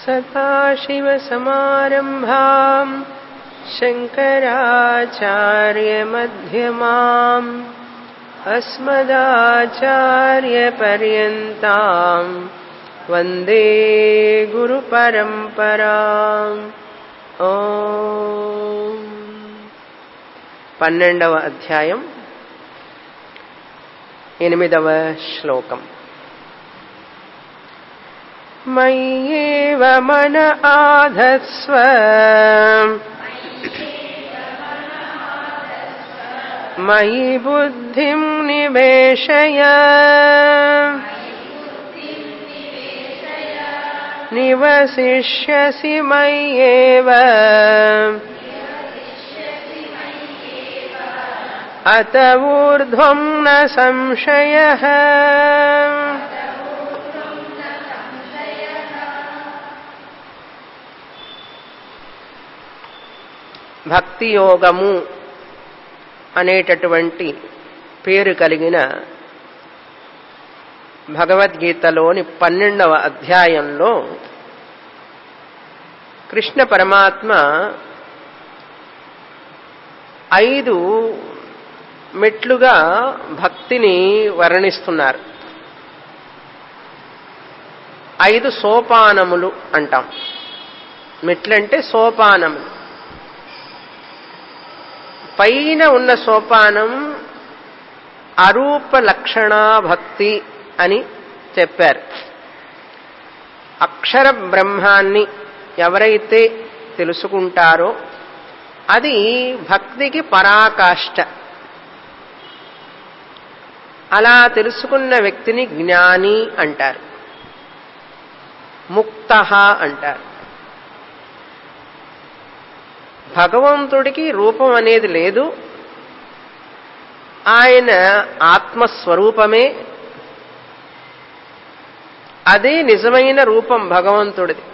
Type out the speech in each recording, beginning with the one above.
सदाशिवसमारम्भाम् शङ्कराचार्यमध्यमाम् अस्मदाचार्यपर्यन्ताम् वन्दे గురుపరంపరాం ఓం పన్నెండవ అధ్యాయం ఎనిమిదవ శ్లోకం మయ్యేవ మన ఆధత్స్వ మయి బుద్ధిం నివేశయ నివసిష్యసి మయ్యేవ అత ఊర్ధ్వం న సంశయ భక్తి యోగము అనేటటువంటి పేరు కలిగిన భగవద్గీతలోని పన్నెండవ అధ్యాయంలో కృష్ణ పరమాత్మ ఐదు మెట్లుగా భక్తిని వర్ణిస్తున్నారు ఐదు సోపానములు అంటాం మెట్లంటే సోపానములు పైన ఉన్న సోపానం అరూప లక్షణ భక్తి అని చెప్పారు అక్షర బ్రహ్మాన్ని ఎవరైతే తెలుసుకుంటారో అది భక్తికి పరాకాష్ట అలా తెలుసుకున్న వ్యక్తిని జ్ఞాని అంటారు ముక్త అంటారు భగవంతుడికి రూపం అనేది లేదు ఆయన ఆత్మస్వరూపమే అదే నిజమైన రూపం భగవంతుడిది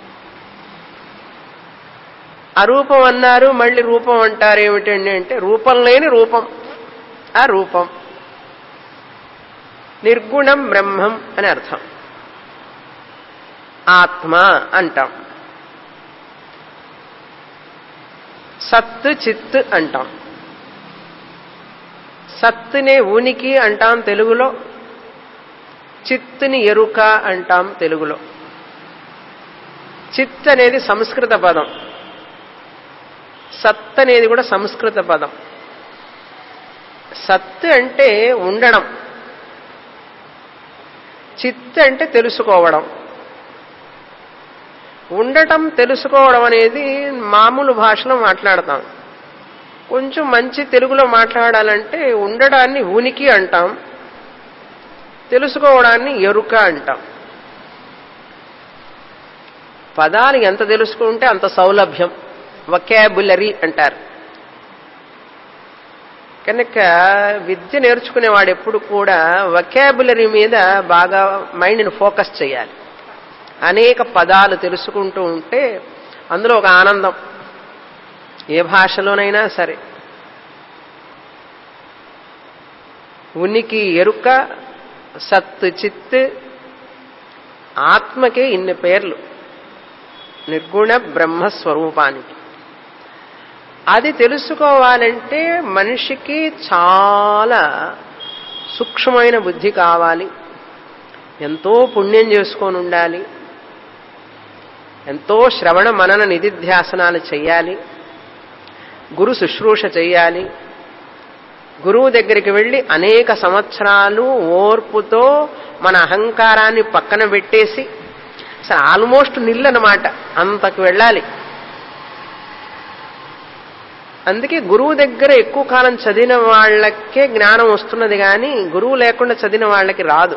అరూపం అన్నారు మళ్ళీ రూపం అంటారు ఏమిటండి అంటే రూపం లేని రూపం ఆ రూపం నిర్గుణం బ్రహ్మం అని అర్థం ఆత్మ అంటాం సత్ చిత్ అంటాం సత్తునే ఉనికి అంటాం తెలుగులో చిత్తుని ఎరుక అంటాం తెలుగులో చిత్ అనేది సంస్కృత పదం సత్ అనేది కూడా సంస్కృత పదం సత్ అంటే ఉండడం చిత్ అంటే తెలుసుకోవడం ఉండటం తెలుసుకోవడం అనేది మామూలు భాషలో మాట్లాడతాం కొంచెం మంచి తెలుగులో మాట్లాడాలంటే ఉండడాన్ని ఉనికి అంటాం తెలుసుకోవడాన్ని ఎరుక అంటాం పదాలు ఎంత తెలుసుకుంటే అంత సౌలభ్యం వొకాబులరీ అంటారు కనుక విద్య నేర్చుకునేవాడు ఎప్పుడు కూడా వొకాబులరీ మీద బాగా మైండ్ని ఫోకస్ చేయాలి అనేక పదాలు తెలుసుకుంటూ ఉంటే అందులో ఒక ఆనందం ఏ భాషలోనైనా సరే ఉనికి ఎరుక సత్ చిత్ ఆత్మకే ఇన్ని పేర్లు నిర్గుణ బ్రహ్మస్వరూపానికి అది తెలుసుకోవాలంటే మనిషికి చాలా సూక్ష్మమైన బుద్ధి కావాలి ఎంతో పుణ్యం చేసుకొని ఉండాలి ఎంతో శ్రవణ మనన నిధిధ్యాసనాలు చెయ్యాలి గురు శుశ్రూష చెయ్యాలి గురువు దగ్గరికి వెళ్ళి అనేక సంవత్సరాలు ఓర్పుతో మన అహంకారాన్ని పక్కన పెట్టేసి అసలు ఆల్మోస్ట్ నిల్లనమాట అంతకు వెళ్ళాలి అందుకే గురువు దగ్గర ఎక్కువ కాలం చదివిన వాళ్ళకే జ్ఞానం వస్తున్నది కానీ గురువు లేకుండా చదివిన వాళ్ళకి రాదు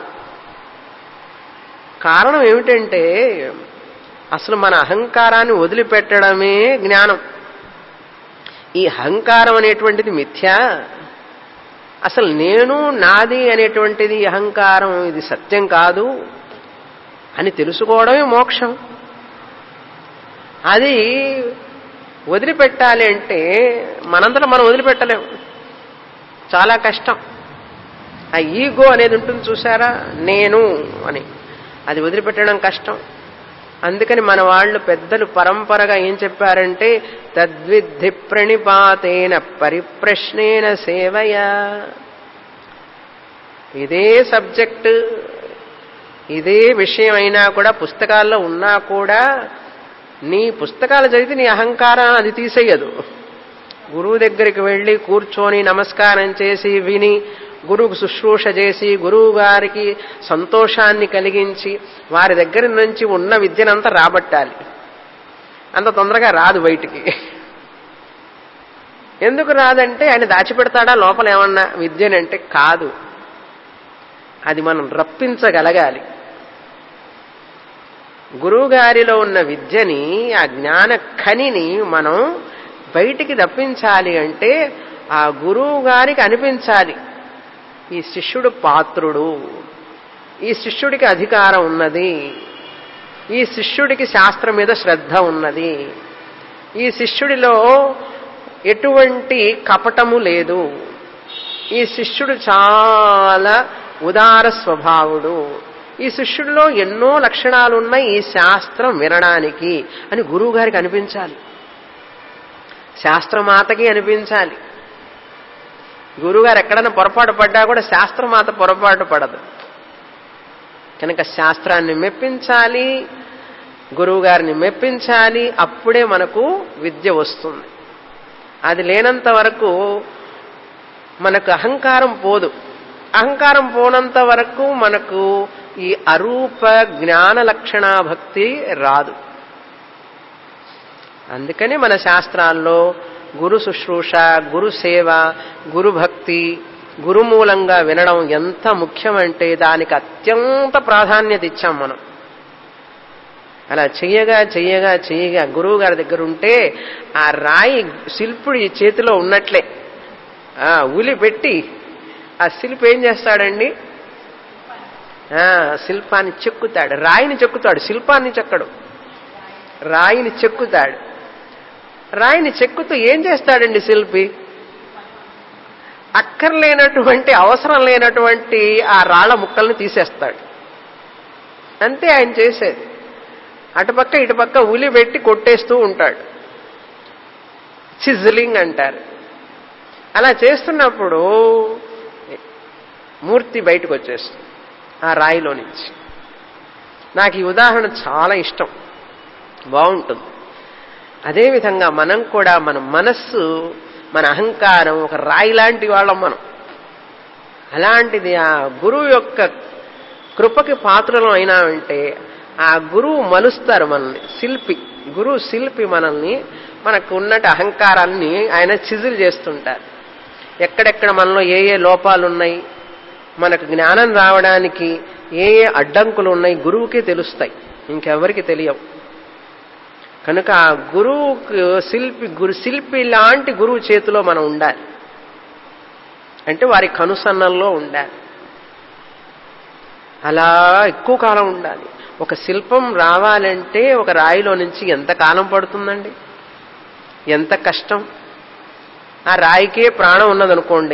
కారణం ఏమిటంటే అసలు మన అహంకారాన్ని వదిలిపెట్టడమే జ్ఞానం ఈ అహంకారం అనేటువంటిది మిథ్య అసలు నేను నాది అనేటువంటిది అహంకారం ఇది సత్యం కాదు అని తెలుసుకోవడమే మోక్షం అది వదిలిపెట్టాలి అంటే మనంతటా మనం వదిలిపెట్టలేము చాలా కష్టం ఆ ఈగో అనేది ఉంటుంది చూసారా నేను అని అది వదిలిపెట్టడం కష్టం అందుకని మన వాళ్ళు పెద్దలు పరంపరగా ఏం చెప్పారంటే తద్విద్ధి ప్రణిపాతేన పరిప్రశ్నేన సేవయ ఇదే సబ్జెక్ట్ ఇదే విషయం అయినా కూడా పుస్తకాల్లో ఉన్నా కూడా నీ పుస్తకాలు చదివితే నీ అహంకారాన్ని అది తీసేయదు గురువు దగ్గరికి వెళ్ళి కూర్చొని నమస్కారం చేసి విని గురువుకు శుశ్రూష చేసి గురువు గారికి సంతోషాన్ని కలిగించి వారి దగ్గర నుంచి ఉన్న విద్యనంతా రాబట్టాలి అంత తొందరగా రాదు బయటికి ఎందుకు రాదంటే ఆయన దాచిపెడతాడా లోపల ఏమన్నా విద్యనంటే కాదు అది మనం రప్పించగలగాలి గురువుగారిలో ఉన్న విద్యని ఆ జ్ఞాన ఖనిని మనం బయటికి రప్పించాలి అంటే ఆ గురువు గారికి అనిపించాలి ఈ శిష్యుడు పాత్రుడు ఈ శిష్యుడికి అధికారం ఉన్నది ఈ శిష్యుడికి శాస్త్రం మీద శ్రద్ధ ఉన్నది ఈ శిష్యుడిలో ఎటువంటి కపటము లేదు ఈ శిష్యుడు చాలా ఉదార స్వభావుడు ఈ శిష్యుడిలో ఎన్నో లక్షణాలు ఉన్నాయి ఈ శాస్త్రం వినడానికి అని గురువు గారికి అనిపించాలి శాస్త్రమాతకి అనిపించాలి గురువుగారు ఎక్కడైనా పొరపాటు పడ్డా కూడా శాస్త్రమాత పొరపాటు పడదు కనుక శాస్త్రాన్ని మెప్పించాలి గురువుగారిని మెప్పించాలి అప్పుడే మనకు విద్య వస్తుంది అది లేనంత వరకు మనకు అహంకారం పోదు అహంకారం పోనంత వరకు మనకు ఈ అరూప జ్ఞాన లక్షణ భక్తి రాదు అందుకని మన శాస్త్రాల్లో గురు శుశ్రూష గురు సేవ గురు భక్తి గురుమూలంగా వినడం ఎంత ముఖ్యమంటే దానికి అత్యంత ప్రాధాన్యత ఇచ్చాం మనం అలా చెయ్యగా చెయ్యగా చెయ్యగా గురువు గారి దగ్గర ఉంటే ఆ రాయి శిల్పుడి చేతిలో ఉన్నట్లే ఆ ఉలి పెట్టి ఆ శిల్పి ఏం చేస్తాడండి ఆ శిల్పాన్ని చెక్కుతాడు రాయిని చెక్కుతాడు శిల్పాన్ని చెక్కడు రాయిని చెక్కుతాడు రాయిని చెక్కుతూ ఏం చేస్తాడండి శిల్పి అక్కర్లేనటువంటి అవసరం లేనటువంటి ఆ రాళ్ల ముక్కల్ని తీసేస్తాడు అంతే ఆయన చేసేది అటుపక్క ఇటుపక్క ఉలి పెట్టి కొట్టేస్తూ ఉంటాడు చిజ్లింగ్ అంటారు అలా చేస్తున్నప్పుడు మూర్తి బయటకు వచ్చేస్తుంది ఆ రాయిలో నుంచి నాకు ఈ ఉదాహరణ చాలా ఇష్టం బాగుంటుంది అదేవిధంగా మనం కూడా మన మనస్సు మన అహంకారం ఒక రాయి లాంటి వాళ్ళం మనం అలాంటిది ఆ గురువు యొక్క కృపకి పాత్రలం అయినామంటే ఆ గురువు మలుస్తారు మనల్ని శిల్పి గురువు శిల్పి మనల్ని మనకు ఉన్నట్టు అహంకారాన్ని ఆయన చిజిల్ చేస్తుంటారు ఎక్కడెక్కడ మనలో ఏ ఏ లోపాలు ఉన్నాయి మనకు జ్ఞానం రావడానికి ఏ ఏ అడ్డంకులు ఉన్నాయి గురువుకే తెలుస్తాయి ఇంకెవరికి తెలియవు కనుక ఆ గురువుకు శిల్పి గురు శిల్పి లాంటి గురువు చేతిలో మనం ఉండాలి అంటే వారి కనుసన్నల్లో ఉండాలి అలా ఎక్కువ కాలం ఉండాలి ఒక శిల్పం రావాలంటే ఒక రాయిలో నుంచి ఎంత కాలం పడుతుందండి ఎంత కష్టం ఆ రాయికే ప్రాణం ఉన్నదనుకోండి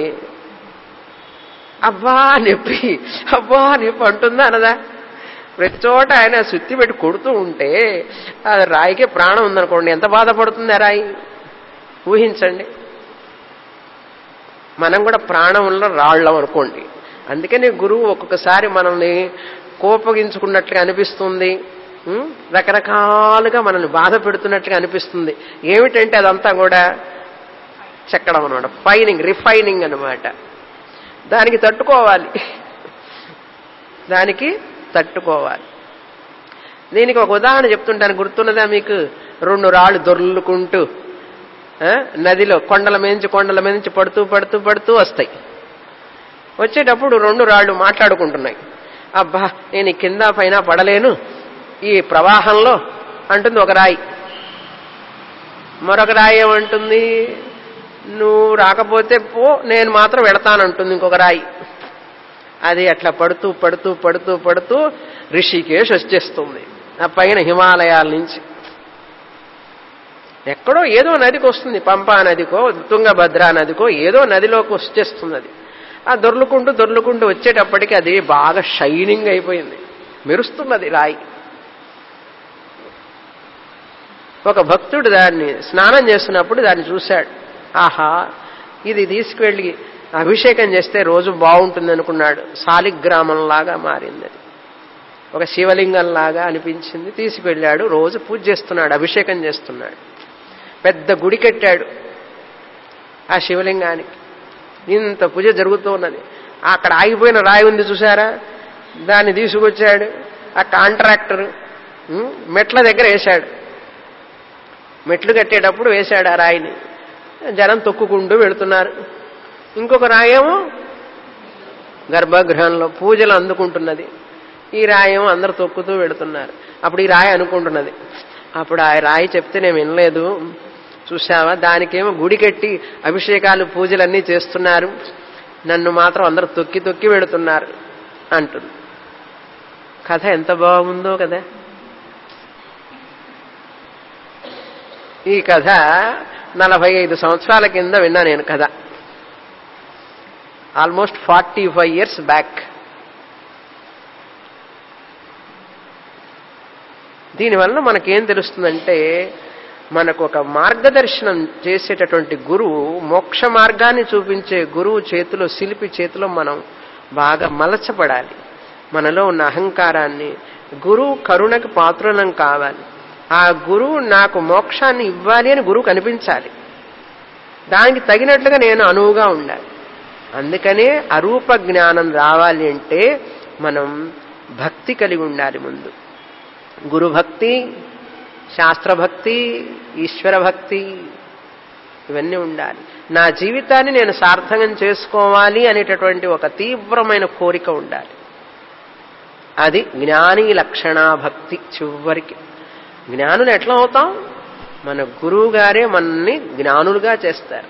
అబ్బా నొప్పి అబ్బా నొప్పి అంటుందా అనదా ప్రతి చోట ఆయన సుత్తి పెట్టి కొడుతూ ఉంటే ఆ రాయికే ప్రాణం ఉందనుకోండి ఎంత బాధపడుతుంది ఆ రాయి ఊహించండి మనం కూడా ప్రాణం ఉన్న రాళ్ళం అనుకోండి అందుకని గురువు ఒక్కొక్కసారి మనల్ని కోపగించుకున్నట్లుగా అనిపిస్తుంది ఉం? రకరకాలుగా మనల్ని బాధ పెడుతున్నట్టుగా అనిపిస్తుంది ఏమిటంటే అదంతా కూడా చెక్కడం అనమాట ఫైనింగ్ రిఫైనింగ్ అనమాట దానికి తట్టుకోవాలి దానికి తట్టుకోవాలి దీనికి ఒక ఉదాహరణ చెప్తుంటాను గుర్తున్నదా మీకు రెండు రాళ్ళు దొర్లుకుంటూ ఆ, నదిలో కొండల మేంచి కొండల మేంచి పడుతూ పడుతూ పడుతూ వస్తాయి వచ్చేటప్పుడు రెండు రాళ్ళు మాట్లాడుకుంటున్నాయి అబ్బా నేను ఈ కింద పైన పడలేను ఈ ప్రవాహంలో అంటుంది ఒక రాయి మరొక రాయి ఏమంటుంది నువ్వు రాకపోతే పో నేను మాత్రం వెడతానంటుంది ఇంకొక రాయి అది అట్లా పడుతూ పడుతూ పడుతూ పడుతూ రిషికేష్ వచ్చేస్తుంది ఆ పైన హిమాలయాల నుంచి ఎక్కడో ఏదో నదికి వస్తుంది పంపా నదికో తుంగభద్ర నదికో ఏదో నదిలోకి వచ్చేస్తుంది అది ఆ దొర్లుకుంటూ దొర్లుకుంటూ వచ్చేటప్పటికి అది బాగా షైనింగ్ అయిపోయింది మెరుస్తున్నది రాయి ఒక భక్తుడు దాన్ని స్నానం చేస్తున్నప్పుడు దాన్ని చూశాడు ఆహా ఇది తీసుకువెళ్ళి అభిషేకం చేస్తే రోజు బాగుంటుంది అనుకున్నాడు సాలిగ్రామంలాగా మారింది అది ఒక శివలింగంలాగా అనిపించింది తీసుకువెళ్ళాడు రోజు పూజ చేస్తున్నాడు అభిషేకం చేస్తున్నాడు పెద్ద గుడి కట్టాడు ఆ శివలింగానికి ఇంత పూజ జరుగుతూ ఉన్నది అక్కడ ఆగిపోయిన రాయి ఉంది చూసారా దాన్ని తీసుకొచ్చాడు ఆ కాంట్రాక్టర్ ఉం, మెట్ల దగ్గర వేశాడు మెట్లు కట్టేటప్పుడు వేశాడు ఆ రాయిని జనం తొక్కుకుంటూ వెళుతున్నారు ఇంకొక రాయేమో గర్భగృహంలో పూజలు అందుకుంటున్నది ఈ రాయేమో అందరు తొక్కుతూ వెళుతున్నారు అప్పుడు ఈ రాయి అనుకుంటున్నది అప్పుడు ఆ రాయి చెప్తే నేను వినలేదు చూసావా దానికేమో గుడి కట్టి అభిషేకాలు పూజలన్నీ చేస్తున్నారు నన్ను మాత్రం అందరూ తొక్కి తొక్కి వెళుతున్నారు అంటుంది కథ ఎంత బాగుందో కదా ఈ కథ నలభై ఐదు సంవత్సరాల కింద విన్నా నేను కథ almost forty five years back దీనివల్ల మనకేం తెలుస్తుందంటే మనకు ఒక మార్గదర్శనం చేసేటటువంటి గురువు మోక్ష మార్గాన్ని చూపించే గురువు చేతిలో శిల్పి చేతిలో మనం బాగా మలచపడాలి మనలో ఉన్న అహంకారాన్ని గురువు కరుణకు పాత్రులం కావాలి ఆ గురువు నాకు మోక్షాన్ని ఇవ్వాలి అని గురువు కనిపించాలి దానికి తగినట్లుగా నేను అనువుగా ఉండాలి అందుకనే అరూప జ్ఞానం రావాలి అంటే మనం భక్తి కలిగి ఉండాలి ముందు గురుభక్తి శాస్త్రభక్తి ఈశ్వర భక్తి ఇవన్నీ ఉండాలి నా జీవితాన్ని నేను సార్థకం చేసుకోవాలి అనేటటువంటి ఒక తీవ్రమైన కోరిక ఉండాలి అది జ్ఞాని లక్షణా భక్తి చివరికి జ్ఞానులు ఎట్లా అవుతాం మన గురువు గారే మనల్ని జ్ఞానులుగా చేస్తారు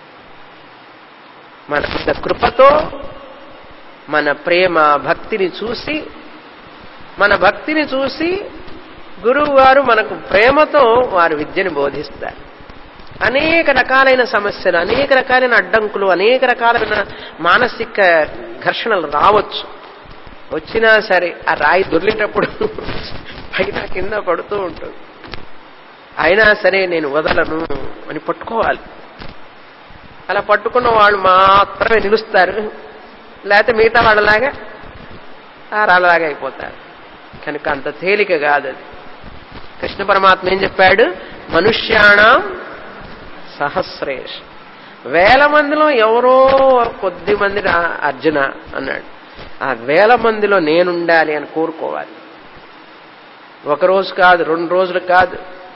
మన యొక్క కృపతో మన ప్రేమ భక్తిని చూసి మన భక్తిని చూసి గురువు గారు మనకు ప్రేమతో వారు విద్యను బోధిస్తారు అనేక రకాలైన సమస్యలు అనేక రకాలైన అడ్డంకులు అనేక రకాలైన మానసిక ఘర్షణలు రావచ్చు వచ్చినా సరే ఆ రాయి దొర్లేటప్పుడు పైన కింద పడుతూ ఉంటుంది అయినా సరే నేను వదలను అని పట్టుకోవాలి అలా పట్టుకున్న వాళ్ళు మాత్రమే నిలుస్తారు లేకపోతే మిగతా వాళ్ళలాగా ఆ రాళ్ళలాగా అయిపోతారు కనుక అంత తేలిక కాదు అది కృష్ణ పరమాత్మ ఏం చెప్పాడు మనుష్యాణం సహస్రేష్ వేల మందిలో ఎవరో కొద్ది మంది రా- అర్జున అన్నాడు ఆ వేల మందిలో నేనుండాలి అని కోరుకోవాలి ఒక రోజు కాదు రెండు రోజులు కాదు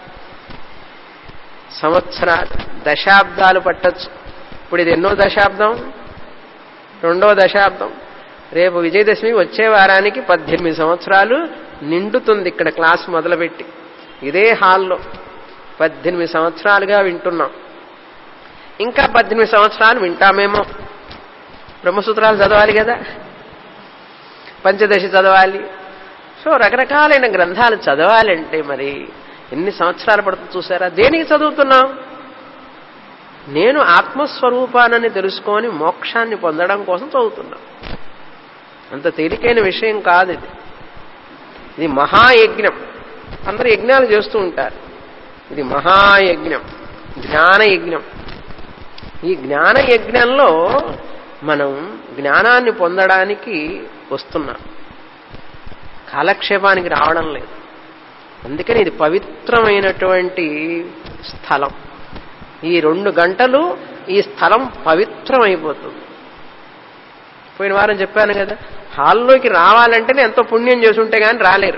సంవత్సరాలు దశాబ్దాలు పట్టచ్చు ఇప్పుడు ఇది ఎన్నో దశాబ్దం రెండో దశాబ్దం రేపు విజయదశమి వచ్చే వారానికి పద్దెనిమిది సంవత్సరాలు నిండుతుంది ఇక్కడ క్లాస్ మొదలుపెట్టి ఇదే హాల్లో పద్దెనిమిది సంవత్సరాలుగా వింటున్నాం ఇంకా పద్దెనిమిది సంవత్సరాలు వింటామేమో బ్రహ్మసూత్రాలు చదవాలి కదా పంచదశి చదవాలి సో రకరకాలైన గ్రంథాలు చదవాలంటే మరి ఎన్ని సంవత్సరాలు పడుతుంది చూసారా దేనికి చదువుతున్నాం నేను ఆత్మస్వరూపానని తెలుసుకొని మోక్షాన్ని పొందడం కోసం చదువుతున్నా అంత తేలికైన విషయం కాదు ఇది ఇది మహాయజ్ఞం అందరూ యజ్ఞాలు చేస్తూ ఉంటారు ఇది మహాయజ్ఞం జ్ఞాన యజ్ఞం ఈ జ్ఞాన యజ్ఞంలో మనం జ్ఞానాన్ని పొందడానికి వస్తున్నాం కాలక్షేపానికి రావడం లేదు అందుకని ఇది పవిత్రమైనటువంటి స్థలం ఈ రెండు గంటలు ఈ స్థలం పవిత్రమైపోతుంది పోయిన వారం చెప్పాను కదా హాల్లోకి రావాలంటేనే ఎంతో పుణ్యం చేసి ఉంటే కానీ రాలేరు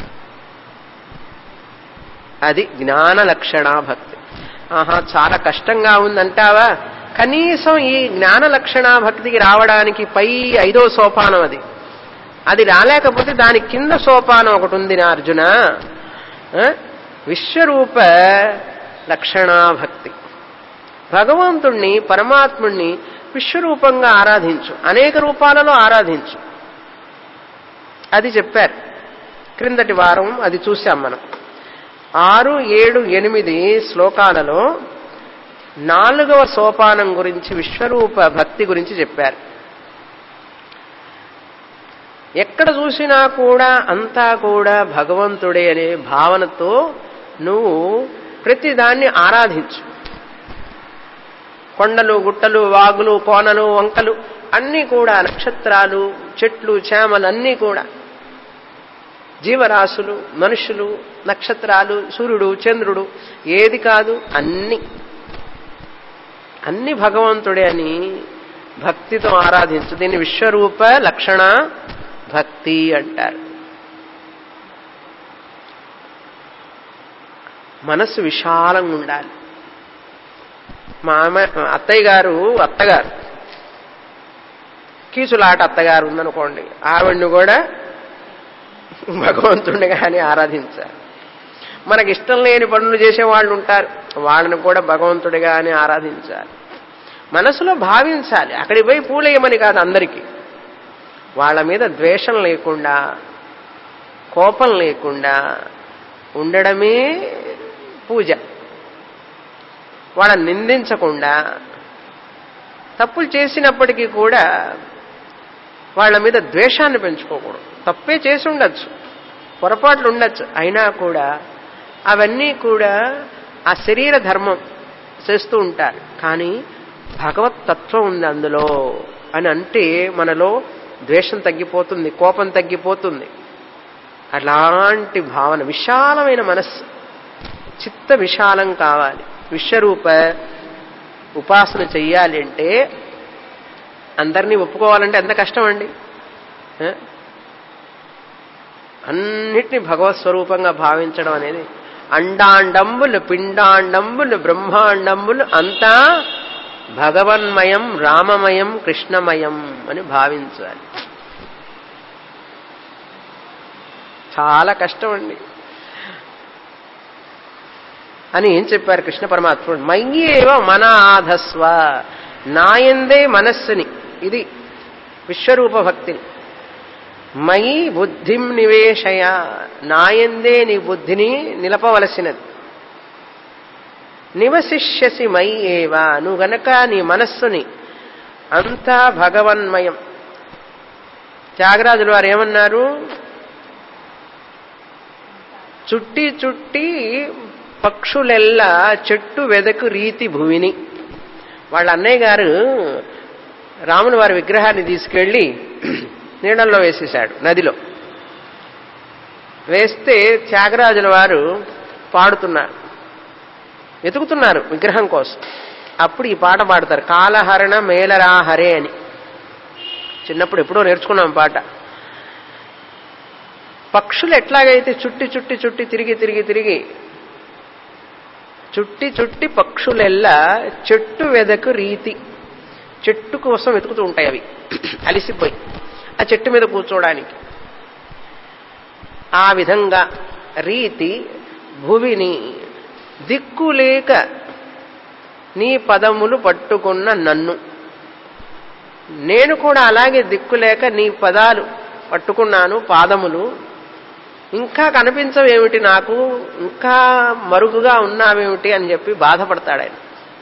అది జ్ఞాన లక్షణ భక్తి ఆహా చాలా కష్టంగా ఉందంటావా కనీసం ఈ జ్ఞాన లక్షణ భక్తికి రావడానికి పై ఐదో సోపానం అది అది రాలేకపోతే దాని కింద సోపానం ఒకటి ఉంది నా అర్జున ఆ? విశ్వరూప లక్షణా భక్తి భగవంతుణ్ణి పరమాత్ముణ్ణి విశ్వరూపంగా ఆరాధించు అనేక రూపాలలో ఆరాధించు అది చెప్పారు క్రిందటి వారం అది చూశాం మనం ఆరు ఏడు ఎనిమిది శ్లోకాలలో నాలుగవ సోపానం గురించి విశ్వరూప భక్తి గురించి చెప్పారు ఎక్కడ చూసినా కూడా అంతా కూడా భగవంతుడే అనే భావనతో నువ్వు ప్రతి దాన్ని ఆరాధించు కొండలు గుట్టలు వాగులు కోనలు వంకలు అన్నీ కూడా నక్షత్రాలు చెట్లు చేమలు అన్నీ కూడా జీవరాశులు మనుషులు నక్షత్రాలు సూర్యుడు చంద్రుడు ఏది కాదు అన్ని అన్ని భగవంతుడే అని భక్తితో ఆరాధించు దీన్ని విశ్వరూప లక్షణ భక్తి అంటారు మనస్సు విశాలంగా ఉండాలి మా అమ్మ అత్తయ్య గారు అత్తగారు కీచులాట అత్తగారు ఉందనుకోండి ఆవిడ్ని కూడా భగవంతుడిగానే ఆరాధించాలి మనకి ఇష్టం లేని పనులు చేసే వాళ్ళు ఉంటారు వాళ్ళని కూడా భగవంతుడిగానే ఆరాధించాలి మనసులో భావించాలి అక్కడికి పోయి పూలేయమని కాదు అందరికీ వాళ్ళ మీద ద్వేషం లేకుండా కోపం లేకుండా ఉండడమే పూజ వాళ్ళని నిందించకుండా తప్పులు చేసినప్పటికీ కూడా వాళ్ళ మీద ద్వేషాన్ని పెంచుకోకూడదు తప్పే చేసి ఉండొచ్చు పొరపాట్లు ఉండొచ్చు అయినా కూడా అవన్నీ కూడా ఆ శరీర ధర్మం చేస్తూ ఉంటారు కానీ భగవత్ తత్వం ఉంది అందులో అని అంటే మనలో ద్వేషం తగ్గిపోతుంది కోపం తగ్గిపోతుంది అలాంటి భావన విశాలమైన మనస్సు చిత్త విశాలం కావాలి విశ్వరూప ఉపాసన చెయ్యాలి అంటే అందరినీ ఒప్పుకోవాలంటే ఎంత కష్టం అండి ఆ? అన్నిటినీ భగవత్ స్వరూపంగా భావించడం అనేది అండాండంబులు పిండాండంబులు బ్రహ్మాండంబులు అంతా భగవన్మయం రామమయం కృష్ణమయం అని భావించాలి చాలా కష్టం అండి అని ఏం చెప్పారు కృష్ణ పరమాత్ముడు మయ్యేవ మన ఆధస్వ నాయందే మనస్సుని ఇది విశ్వరూప భక్తిని మయి బుద్ధిం నివేశయ నాయందే నీ బుద్ధిని నిలపవలసినది నివసిష్యసి మయి ఏవ నువ్వు గనక నీ మనస్సుని అంతా భగవన్మయం త్యాగరాజులు వారు ఏమన్నారు చుట్టి చుట్టి పక్షులెల్లా చెట్టు వెదకు రీతి భూమిని వాళ్ళ అన్నయ్య గారు రాముని వారి విగ్రహాన్ని తీసుకెళ్లి నీళ్ళల్లో వేసేశాడు నదిలో వేస్తే త్యాగరాజుల వారు పాడుతున్నారు వెతుకుతున్నారు విగ్రహం కోసం అప్పుడు ఈ పాట పాడతారు కాలహరణ మేలరాహరే అని చిన్నప్పుడు ఎప్పుడో నేర్చుకున్నాం పాట పక్షులు ఎట్లాగైతే చుట్టి చుట్టి చుట్టి తిరిగి తిరిగి తిరిగి చుట్టి చుట్టి పక్షులెల్లా చెట్టు వెదకు రీతి చెట్టు కోసం వెతుకుతూ ఉంటాయి అవి అలిసిపోయి ఆ చెట్టు మీద కూర్చోవడానికి ఆ విధంగా రీతి భువిని దిక్కులేక నీ పదములు పట్టుకున్న నన్ను నేను కూడా అలాగే దిక్కులేక నీ పదాలు పట్టుకున్నాను పాదములు ఇంకా కనిపించవేమిటి నాకు ఇంకా మరుగుగా ఉన్నావేమిటి అని చెప్పి బాధపడతాడు ఆయన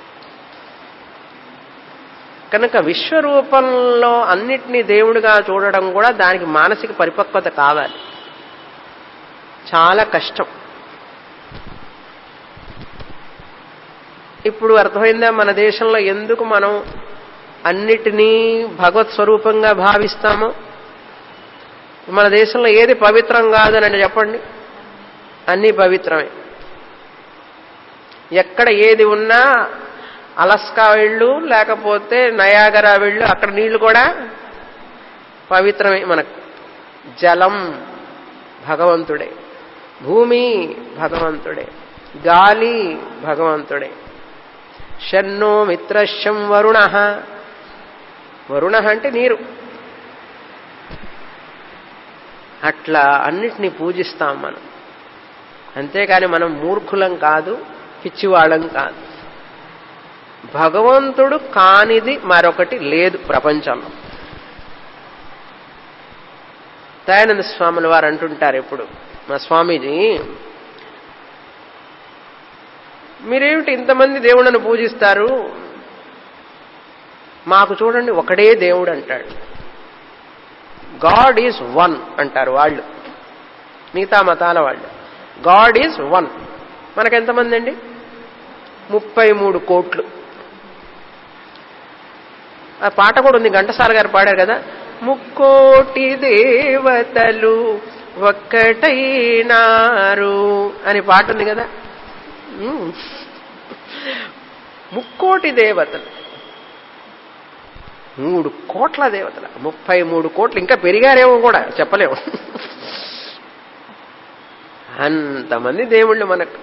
కనుక విశ్వరూపంలో అన్నిటినీ దేవుడిగా చూడడం కూడా దానికి మానసిక పరిపక్వత కావాలి చాలా కష్టం ఇప్పుడు అర్థమైందా మన దేశంలో ఎందుకు మనం అన్నిటినీ భగవత్ స్వరూపంగా భావిస్తామో మన దేశంలో ఏది పవిత్రం కాదని చెప్పండి అన్నీ పవిత్రమే ఎక్కడ ఏది ఉన్నా అలస్కా వెళ్ళు లేకపోతే నయాగరా వెళ్ళు అక్కడ నీళ్లు కూడా పవిత్రమే మనకు జలం భగవంతుడే భూమి భగవంతుడే గాలి భగవంతుడే షన్నో మిత్రశం వరుణ వరుణ అంటే నీరు అట్లా అన్నిటినీ పూజిస్తాం మనం అంతేకాని మనం మూర్ఖులం కాదు పిచ్చివాళ్ళం కాదు భగవంతుడు కానిది మరొకటి లేదు ప్రపంచంలో దయానంద స్వాముల వారు అంటుంటారు ఎప్పుడు మా స్వామీజీ మీరేమిటి ఇంతమంది దేవుళ్ళను పూజిస్తారు మాకు చూడండి ఒకడే దేవుడు అంటాడు గాడ్ ఈజ్ వన్ అంటారు వాళ్ళు మిగతా మతాల వాళ్ళు గాడ్ ఈజ్ వన్ మనకెంతమంది అండి ముప్పై మూడు కోట్లు ఆ పాట కూడా ఉంది ఘంటసాల గారు పాడారు కదా ముక్కోటి దేవతలు ఒక్కటైనారు అని పాట ఉంది కదా ఉమ్. ముక్కోటి దేవతలు మూడు కోట్ల దేవతలు ముప్పై మూడు కోట్లు ఇంకా పెరిగారేమో కూడా చెప్పలేము అంతమంది దేవుళ్ళు మనకు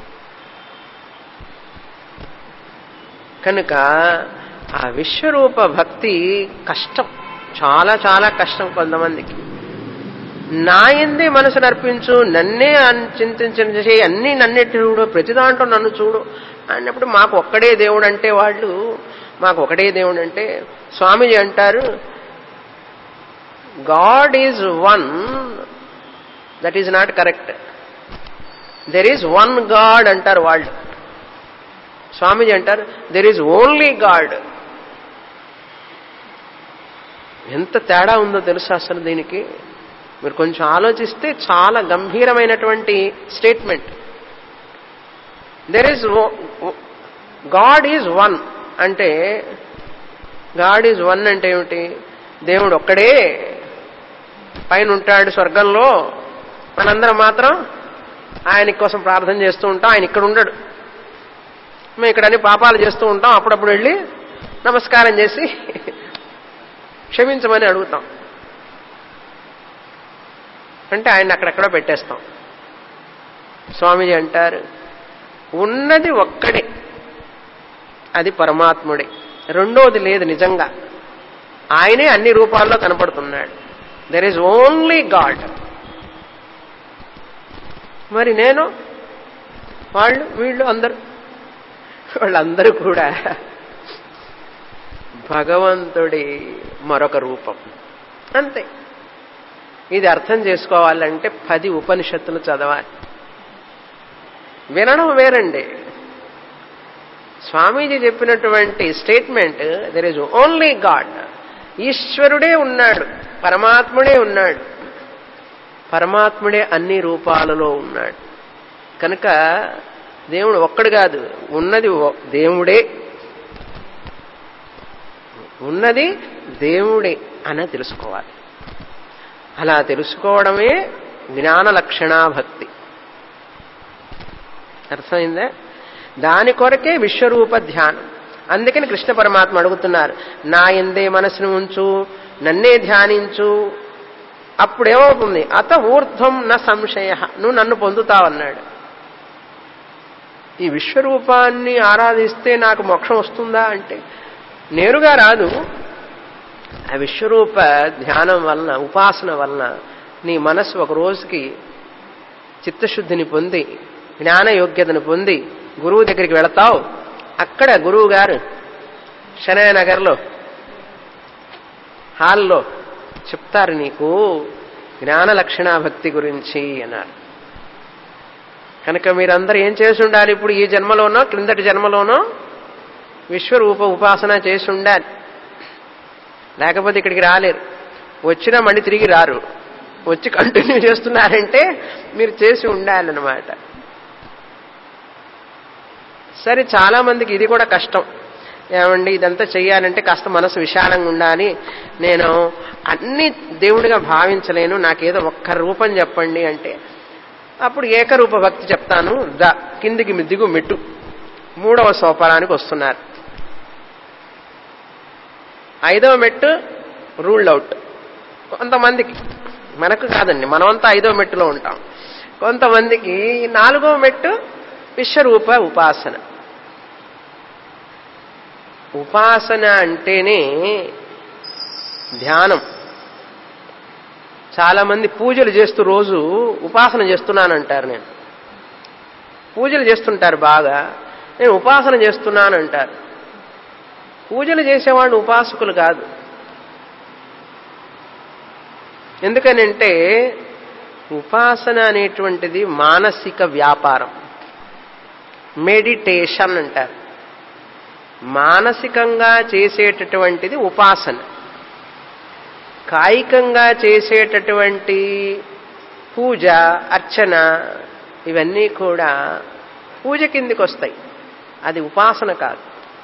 కనుక ఆ విశ్వరూప భక్తి కష్టం చాలా చాలా కష్టం కొంతమందికి నా ఎందే మనసు నర్పించు నన్నే అన్- చింతించని చేసి అన్ని నన్నే చూడు ప్రతి దాంట్లో నన్ను చూడు అన్నప్పుడు మాకు ఒక్కడే దేవుడు అంటే వాళ్ళు మాకు ఒకటే దేవుడు అంటే స్వామీజీ అంటారు god is one that is not correct there is one god అంటారు వాళ్ళు స్వామీజీ అంటారు దెర్ ఈజ్ ఓన్లీ గాడ్ ఎంత తేడా ఉందో తెలుసా అసలు దీనికి మీరు కొంచెం ఆలోచిస్తే చాలా గంభీరమైనటువంటి statement there is god is one అంటే గాడ్ ఈజ్ వన్ అంటే ఏమిటి దేవుడు ఒక్కడే పైన ఉంటాడు స్వర్గంలో మనందరం మాత్రం ఆయన కోసం ప్రార్థన చేస్తూ ఉంటాం ఆయన ఇక్కడ ఉండడు మేము ఇక్కడ అన్ని పాపాలు చేస్తూ ఉంటాం అప్పుడప్పుడు వెళ్ళి నమస్కారం చేసి క్షమించమని అడుగుతాం అంటే ఆయన అక్కడెక్కడో పెట్టేస్తాం స్వామీజీ అంటారు ఉన్నది ఒక్కడే అది పరమాత్ముడే రెండోది లేదు నిజంగా ఆయనే అన్ని రూపాల్లో కనపడుతున్నాడు దెర్ ఈజ్ ఓన్లీ గాడ్ మరి నేను వాళ్ళు వీళ్ళు అందరూ వాళ్ళందరూ కూడా భగవంతుడి మరొక రూపం అంతే ఇది అర్థం చేసుకోవాలంటే పది ఉపనిషత్తులు చదవాలి వినడం వేరండి స్వామీజీ చెప్పినటువంటి statement there is only god ఈశ్వరుడే ఉన్నాడు పరమాత్ముడే ఉన్నాడు పరమాత్ముడే అన్ని రూపాలలో ఉన్నాడు కనుక దేవుడు ఒక్కడు కాదు ఉన్నది ఒ- దేవుడే ఉన్నది దేవుడే అని తెలుసుకోవాలి అలా తెలుసుకోవడమే జ్ఞాన లక్షణా భక్తి అర్థమైందా దాని కొరకే విశ్వరూప ధ్యానం అందుకని కృష్ణ పరమాత్మ అడుగుతున్నారు నా ఎందే మనసును ఉంచు నన్నే ధ్యానించు అప్పుడేమవుతుంది అత ఊర్ధ్వం నా సంశయ నువ్వు నన్ను పొందుతావన్నాడు ఈ విశ్వరూపాన్ని ఆరాధిస్తే నాకు మోక్షం వస్తుందా అంటే నేరుగా రాదు ఆ విశ్వరూప ధ్యానం వలన ఉపాసన వలన నీ మనసు ఒక రోజుకి చిత్తశుద్ధిని పొంది జ్ఞాన యోగ్యతను పొంది గురువు దగ్గరికి వెళతావు అక్కడ గురువు గారు శనయనగర్లో హాల్లో చెప్తారు నీకు జ్ఞాన లక్షణ భక్తి గురించి అన్నారు కనుక మీరందరూ ఏం చేసి ఉండాలి ఇప్పుడు ఈ జన్మలోనో క్రిందటి జన్మలోనో విశ్వరూప ఉపాసన చేసి ఉండాలి లేకపోతే ఇక్కడికి రాలేరు వచ్చినా మళ్ళీ తిరిగి రారు వచ్చి కంటిన్యూ చేస్తున్నారంటే మీరు చేసి ఉండాలన్నమాట సరే చాలా మందికి ఇది కూడా కష్టం ఏమండి ఇదంతా చెయ్యాలంటే కాస్త మనసు విశాలంగా ఉండాలి నేను అన్ని దేవుడిగా భావించలేను నాకేదో ఒక్క రూపం చెప్పండి అంటే అప్పుడు ఏకరూప భక్తి చెప్తాను ద కిందికి దిగు మెట్టు మూడవ సోపానానికి వస్తున్నారు ఐదవ మెట్టు రూల్డ్ అవుట్ కొంతమందికి మనకు కాదండి మనమంతా ఐదవ మెట్టులో ఉంటాం కొంతమందికి నాలుగవ మెట్టు విశ్వరూప ఉపాసన ఉపాసన అంటేనే ధ్యానం చాలా మంది పూజలు చేస్తూ రోజు ఉపాసన చేస్తున్నానంటారు నేను పూజలు చేస్తుంటారు బాగా నేను ఉపాసన చేస్తున్నానంటారు పూజలు చేసేవాళ్ళు ఉపాసకులు కాదు ఎందుకనంటే ఉపాసన అనేటువంటిది మానసిక వ్యాపారం మెడిటేషన్ అంటారు మానసికంగా చేసేటటువంటిది ఉపాసన కాయికంగా చేసేటటువంటి పూజ అర్చన ఇవన్నీ కూడా పూజ కిందికి వస్తాయి అది ఉపాసన కాదు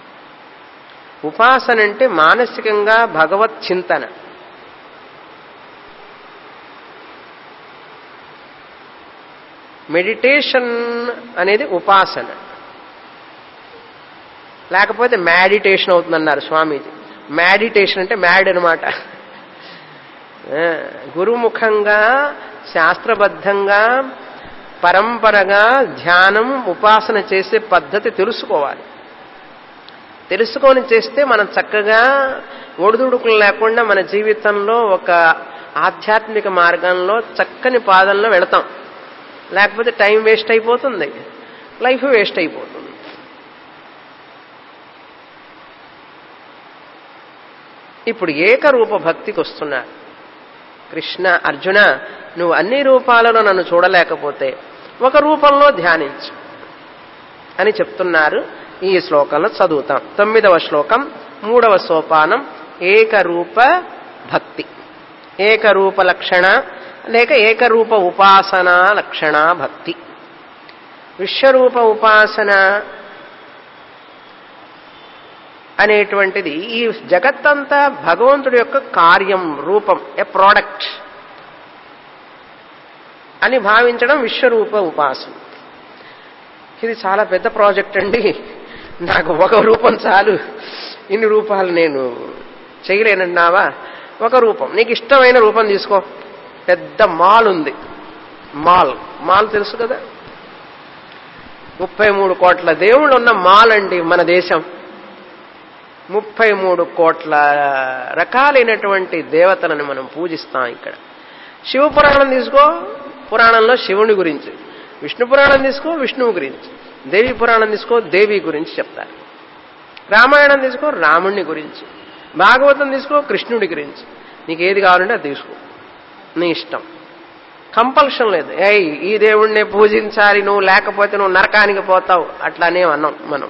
ఉపాసన అంటే మానసికంగా భగవత్ చింతన మెడిటేషన్ అనేది ఉపాసన లేకపోతే మ్యాడిటేషన్ అవుతుందన్నారు స్వామీజీ మ్యాడిటేషన్ అంటే మ్యాడ్ అనమాట గురుముఖంగా శాస్త్రబద్ధంగా పరంపరగా ధ్యానం ఉపాసన చేసే పద్ధతి తెలుసుకోవాలి తెలుసుకొని చేస్తే మనం చక్కగా ఒడిదుడుకులు లేకుండా మన జీవితంలో ఒక ఆధ్యాత్మిక మార్గంలో చక్కని పాదంలో వెళతాం లేకపోతే టైం వేస్ట్ అయిపోతుంది లైఫ్ వేస్ట్ అయిపోతుంది ఇప్పుడు ఏకరూప భక్తికి వస్తున్నారు కృష్ణ అర్జున నువ్వు అన్ని రూపాలలో నన్ను చూడలేకపోతే ఒక రూపంలో ధ్యానించు అని చెప్తున్నారు ఈ శ్లోకంలో చదువుతాం తొమ్మిదవ శ్లోకం మూడవ సోపానం ఏకరూప భక్తి ఏకరూప లక్షణ లేక ఏకరూప ఉపాసన లక్షణ భక్తి విశ్వరూప ఉపాసన అనేటువంటిది ఈ జగత్తంతా భగవంతుడి యొక్క కార్యం రూపం ఏ ప్రోడక్ట్ అని భావించడం విశ్వరూప ఉపాసన ఇది చాలా పెద్ద ప్రాజెక్ట్ అండి నాకు ఒక రూపం చాలు ఇన్ని రూపాలు నేను చేయలేనన్నావా ఒక రూపం నీకు ఇష్టమైన రూపం తీసుకో పెద్ద మాల్ ఉంది మాల్ మాల్ తెలుసు కదా ముప్పై మూడు కోట్ల దేవుళ్ళు ఉన్న మాల్ అండి మన దేశం ముప్పై మూడు కోట్ల రకాలైనటువంటి దేవతలను మనం పూజిస్తాం ఇక్కడ శివ పురాణం తీసుకో పురాణంలో శివుని గురించి విష్ణు పురాణం తీసుకో విష్ణువు గురించి దేవి పురాణం తీసుకో దేవి గురించి చెప్తారు రామాయణం తీసుకో రాముణ్ణి గురించి భాగవతం తీసుకో కృష్ణుడి గురించి నీకు ఏది కావాలంటే అది తీసుకో నీ ఇష్టం కంపల్షన్ లేదు ఏయ్ ఈ దేవుణ్ణి పూజించాలి నువ్వు లేకపోతే నువ్వు నరకానికి పోతావు అట్లానే అన్నాం మనం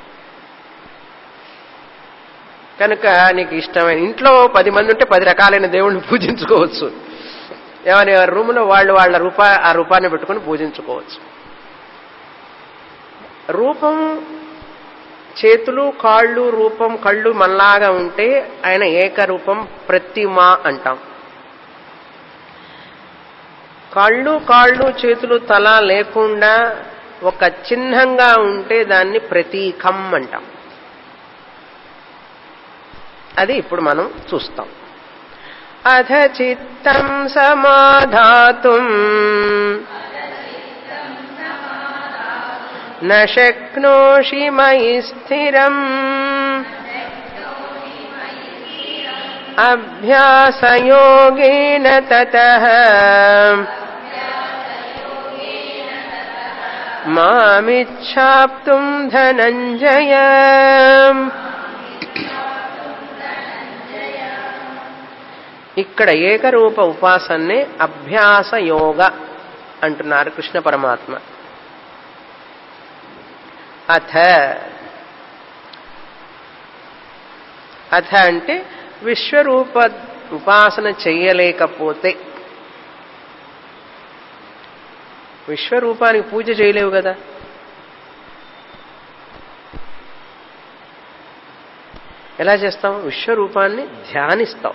కనుక నీకు ఇష్టమైన ఇంట్లో పది మంది ఉంటే పది రకాలైన దేవుణ్ణి పూజించుకోవచ్చు ఎవరి రూమ్లో వాళ్ళు వాళ్ళ రూపా ఆ రూపాన్ని పెట్టుకుని పూజించుకోవచ్చు రూపం చేతులు కాళ్ళు రూపం కళ్ళు మనలాగా ఉంటే ఆయన ఏకరూపం ప్రతిమ అంటాం కళ్ళు కాళ్ళు చేతులు తల లేకుండా ఒక చిహ్నంగా ఉంటే దాన్ని ప్రతీకం అంటాం అది ఇప్పుడు మనం చూస్తాం అథ చిత్తం సమాధాతుం న శక్నోషి మయి స్థిరం అభ్యాసయోగేన తతః మామిచ్ఛాప్తుం ధనంజయ ఇక్కడ ఏకరూప ఉపాసన్నే అభ్యాస యోగ అంటున్నారు కృష్ణ పరమాత్మ అథ అథ అంటే విశ్వరూప ఉపాసన చెయ్యలేకపోతే విశ్వరూపానికి పూజ చేయలేవు కదా ఎలా చేస్తాం విశ్వరూపాన్ని ధ్యానిస్తాం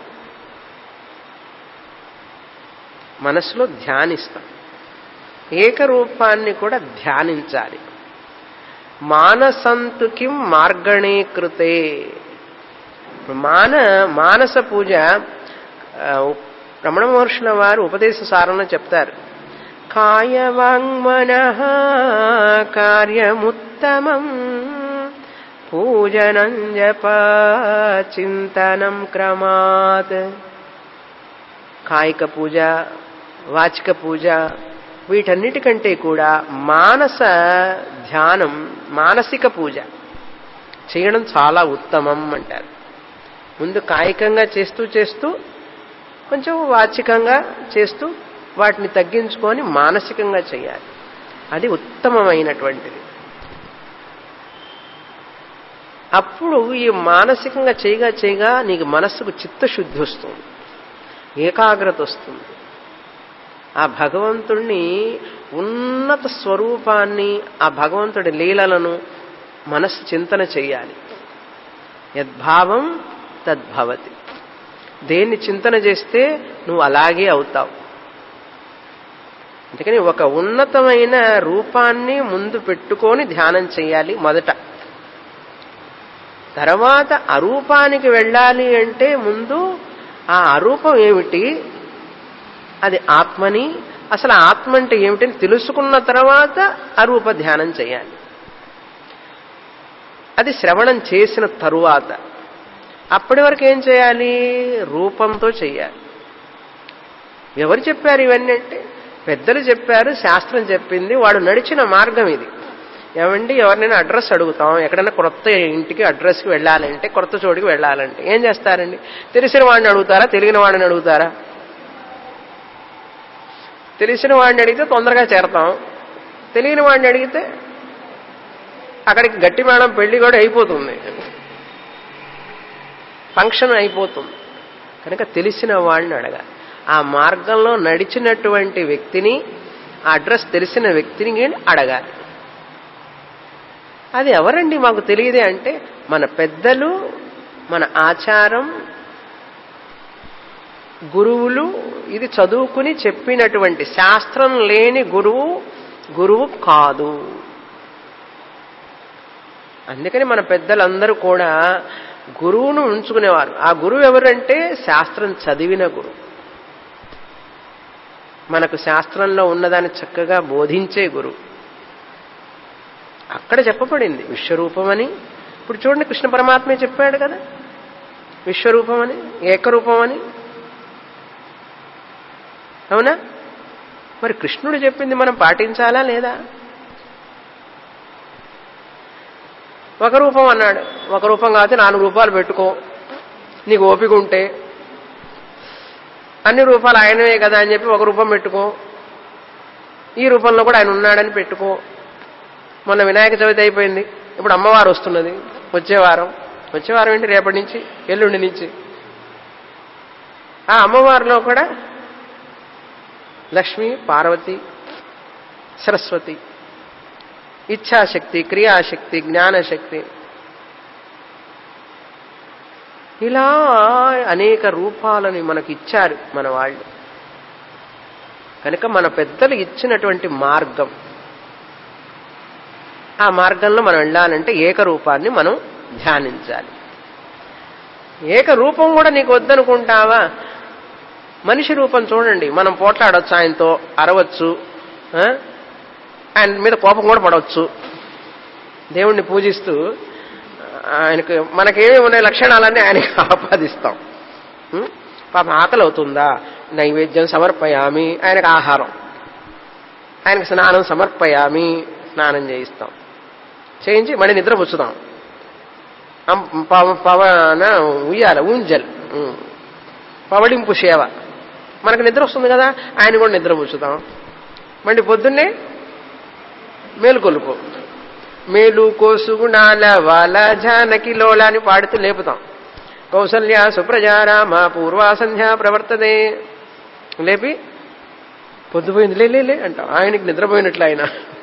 మనసులో ధ్యానిస్తాం ఏకరూపాన్ని కూడా ధ్యానించాలి మానసంతుకిం మార్గణే కృతే మాన మానస పూజ రమణ మహర్షుల వారు ఉపదేశ సారంలో చెప్తారు కాయవాంగ్మన కార్యముత్తమం పూజనం జప చింతనం క్రమాత్ కాయిక పూజ వాచిక పూజ వీటన్నిటికంటే కూడా మానస ధ్యానం మానసిక పూజ చేయడం చాలా ఉత్తమం అంటారు ముందు కాయికంగా చేస్తూ చేస్తూ కొంచెం వాచికంగా చేస్తూ వాటిని తగ్గించుకొని మానసికంగా చేయాలి అది ఉత్తమమైనటువంటిది అప్పుడు ఈ మానసికంగా చేయగా చేయగా నీకు మనస్సుకు చిత్తశుద్ధి వస్తుంది ఏకాగ్రత వస్తుంది ఆ భగవంతుణ్ణి ఉన్నత స్వరూపాన్ని ఆ భగవంతుడి లీలలను మనస్సు చింతన చెయ్యాలి యద్భావం తద్భవతి దేన్ని చింతన చేస్తే నువ్వు అలాగే అవుతావు అందుకని ఒక ఉన్నతమైన రూపాన్ని ముందు పెట్టుకొని ధ్యానం చేయాలి మొదట తర్వాత అరూపానికి వెళ్ళాలి అంటే ముందు ఆ అరూపం ఏమిటి అది ఆత్మని అసలు ఆత్మ అంటే ఏమిటని తెలుసుకున్న తర్వాత అరూప ధ్యానం చేయాలి అది శ్రవణం చేసిన తరువాత అప్పటి వరకు ఏం చేయాలి రూపంతో చేయాలి ఎవరు చెప్పారు ఇవన్నీ అంటే పెద్దలు చెప్పారు శాస్త్రం చెప్పింది వాడు నడిచిన మార్గం ఇది ఏమండి ఎవరినైనా అడ్రస్ అడుగుతాం ఎక్కడైనా కొత్త ఇంటికి అడ్రస్కి వెళ్ళాలంటే కొత్త చోటుకి వెళ్ళాలంటే ఏం చేస్తారండి తెలిసిన వాడిని అడుగుతారా తెలియని వాడిని అడుగుతారా తెలిసిన వాడిని అడిగితే తొందరగా చేరతాం తెలియని వాడిని అడిగితే అక్కడికి గట్టి మేడం పెళ్లి కూడా అయిపోతుంది ఫంక్షన్ అయిపోతుంది కనుక తెలిసిన వాళ్ళని అడగాలి ఆ మార్గంలో నడిచినటువంటి వ్యక్తిని ఆ అడ్రస్ తెలిసిన వ్యక్తిని అడగాలి అది ఎవరండి మాకు తెలియదే అంటే మన పెద్దలు మన ఆచారం గురువులు ఇది చదువుకుని చెప్పినటువంటి శాస్త్రం లేని గురువు గురువు కాదు అందుకని మన పెద్దలందరూ కూడా గురువును ఉంచుకునేవారు ఆ గురువు ఎవరంటే శాస్త్రం చదివిన గురువు మనకు శాస్త్రంలో ఉన్నదాన్ని చక్కగా బోధించే గురువు అక్కడ చెప్పబడింది విశ్వరూపమని ఇప్పుడు చూడండి కృష్ణ పరమాత్మే చెప్పాడు కదా విశ్వరూపమని ఏకరూపమని అవునా మరి కృష్ణుడు చెప్పింది మనం పాటించాలా లేదా ఒక రూపం అన్నాడు ఒక రూపం కాకపోతే నాలుగు రూపాయలు పెట్టుకో నీకు ఓపిక ఉంటే అన్ని రూపాలు ఆయనవే కదా అని చెప్పి ఒక రూపం పెట్టుకో ఈ రూపంలో కూడా ఆయన ఉన్నాడని పెట్టుకో మొన్న వినాయక చవితి అయిపోయింది ఇప్పుడు అమ్మవారు వస్తున్నది వచ్చే వారం వచ్చే వారం ఏంటి రేపటి నుంచి ఎల్లుండి నుంచి ఆ అమ్మవారిలో కూడా లక్ష్మి పార్వతి సరస్వతి ఇచ్ఛాశక్తి క్రియాశక్తి జ్ఞానశక్తి ఇలా అనేక రూపాలని మనకి ఇచ్చారు మన వాళ్ళు కనుక మన పెద్దలు ఇచ్చినటువంటి మార్గం ఆ మార్గంలో మనం వెళ్ళాలంటే ఏకరూపాన్ని మనం ధ్యానించాలి ఏకరూపం కూడా నీకు వద్దనుకుంటావా మనిషి రూపం చూడండి మనం పోట్లాడవచ్చు ఆయనతో అరవచ్చు ఆయన మీద కోపం కూడా పడవచ్చు దేవుణ్ణి పూజిస్తూ ఆయనకు మనకేమి ఉన్నాయి లక్షణాలన్నీ ఆయనకి ఆపాదిస్తాం పాపం ఆకలి అవుతుందా నైవేద్యం సమర్పయామి ఆయనకు ఆహారం ఆయనకు స్నానం సమర్పయామి స్నానం చేయిస్తాం చేయించి మళ్ళీ నిద్రపుచ్చుదాం పవన ఉయ్యాల ఊంజల్ పవడింపు సేవ మనకు నిద్ర వస్తుంది కదా ఆయన కూడా నిద్రపుచ్చుదాం మళ్ళీ పొద్దున్నే మేలుకొలుపు మేలు కోసుగుణాల వాల జానకి లోల అని పాడుతూ లేపుతాం కౌసల్య సుప్రజారామ పూర్వా సంధ్యా ప్రవర్తదే లేపి పొద్దుపోయింది లే లే అంటాం ఆయనకి నిద్రపోయినట్లు ఆయన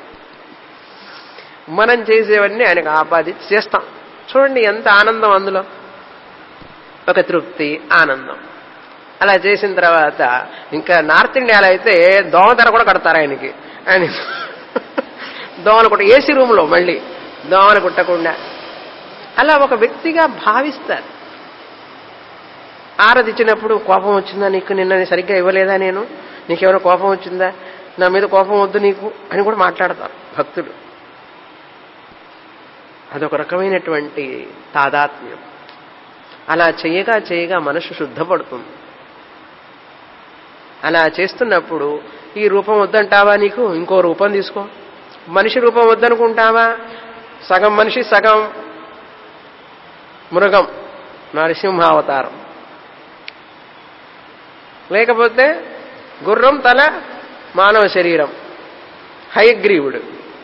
మనం చేసేవన్నీ ఆయనకు ఆపాదించి చేస్తాం చూడండి ఎంత ఆనందం అందులో ఒక తృప్తి ఆనందం అలా చేసిన తర్వాత ఇంకా నార్త్ ఇండియాలో అయితే దోమతెర కూడా కడతారు ఆయనకి ఆయన దోమలు కుట్ట ఏసీ రూమ్లో మళ్ళీ దోమలు కుట్టకుండా అలా ఒక వ్యక్తిగా భావిస్తారు ఆరదిచ్చినప్పుడు కోపం వచ్చిందా నీకు నిన్న సరిగ్గా ఇవ్వలేదా నేను నీకేమైనా కోపం వచ్చిందా నా మీద కోపం వద్దు నీకు అని కూడా మాట్లాడతారు భక్తులు అదొక రకమైనటువంటి తాదాత్మ్యం అలా చేయగా చేయగా మనసు శుద్ధపడుతుంది అలా చేస్తున్నప్పుడు ఈ రూపం వద్దంటావా నీకు ఇంకో రూపం తీసుకో మనిషి రూపం వద్దనుకుంటావా సగం మనిషి సగం మృగం నరసింహావతారం లేకపోతే గుర్రం తల మానవ శరీరం హయగ్రీవుడు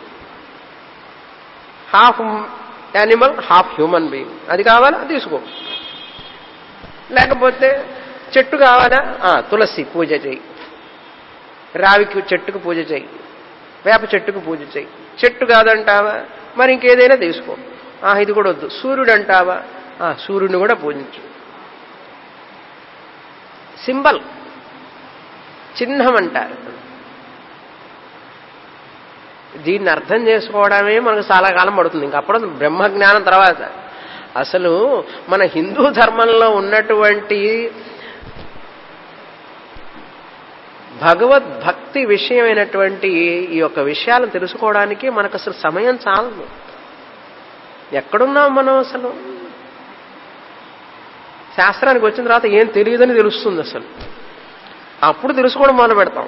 half animal half human being అది కావాలా తీసుకో లేకపోతే చెట్టు కావాలా తులసి పూజ చేయి రావికి చెట్టుకు పూజ చేయి వేప చెట్టుకు పూజ చేయి చెట్టు కాదంటావా మరి ఇంకేదైనా తీసుకో ఆ ఇది కూడా వద్దు సూర్యుడు అంటావా ఆ సూర్యుడిని కూడా పూజించు సింబల్ చిహ్నం అంటారు దీన్ని అర్థం చేసుకోవడమే మనకు చాలా కాలం పడుతుంది ఇంకప్పుడు బ్రహ్మజ్ఞానం తర్వాత అసలు మన హిందూ ధర్మంలో ఉన్నటువంటి భగవద్భక్తి విషయమైనటువంటి ఈ యొక్క విషయాలను తెలుసుకోవడానికి మనకు అసలు సమయం చాలదు ఎక్కడున్నాం మనం అసలు శాస్త్రానికి వచ్చిన తర్వాత ఏం తెలియదని తెలుస్తుంది అసలు అప్పుడు తెలుసుకోవడం మొదలు పెడతాం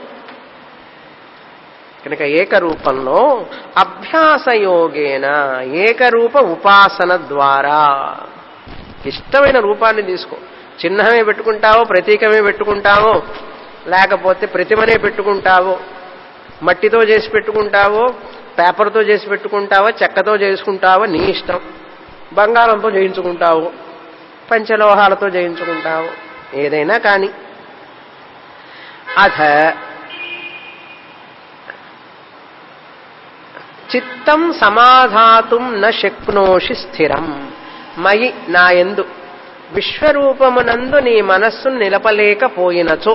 కనుక ఏకరూపంలో అభ్యాసయోగేన ఏకరూప ఉపాసన ద్వారా ఇష్టమైన రూపాన్ని తీసుకో చిహ్నమే పెట్టుకుంటావో ప్రతీకమే పెట్టుకుంటావో లేకపోతే ప్రతిమనే పెట్టుకుంటావో మట్టితో చేసి పెట్టుకుంటావో పేపర్తో చేసి పెట్టుకుంటావో చెక్కతో చేసుకుంటావో నీ ఇష్టం బంగారంతో చేయించుకుంటావు పంచలోహాలతో చేయించుకుంటావు ఏదైనా కానీ అథ చిత్తం సమాధాతుం న శక్నోషి స్థిరం మయి నాయందు విశ్వరూపమునందు నీ మనస్సును నిలపలేకపోయినచో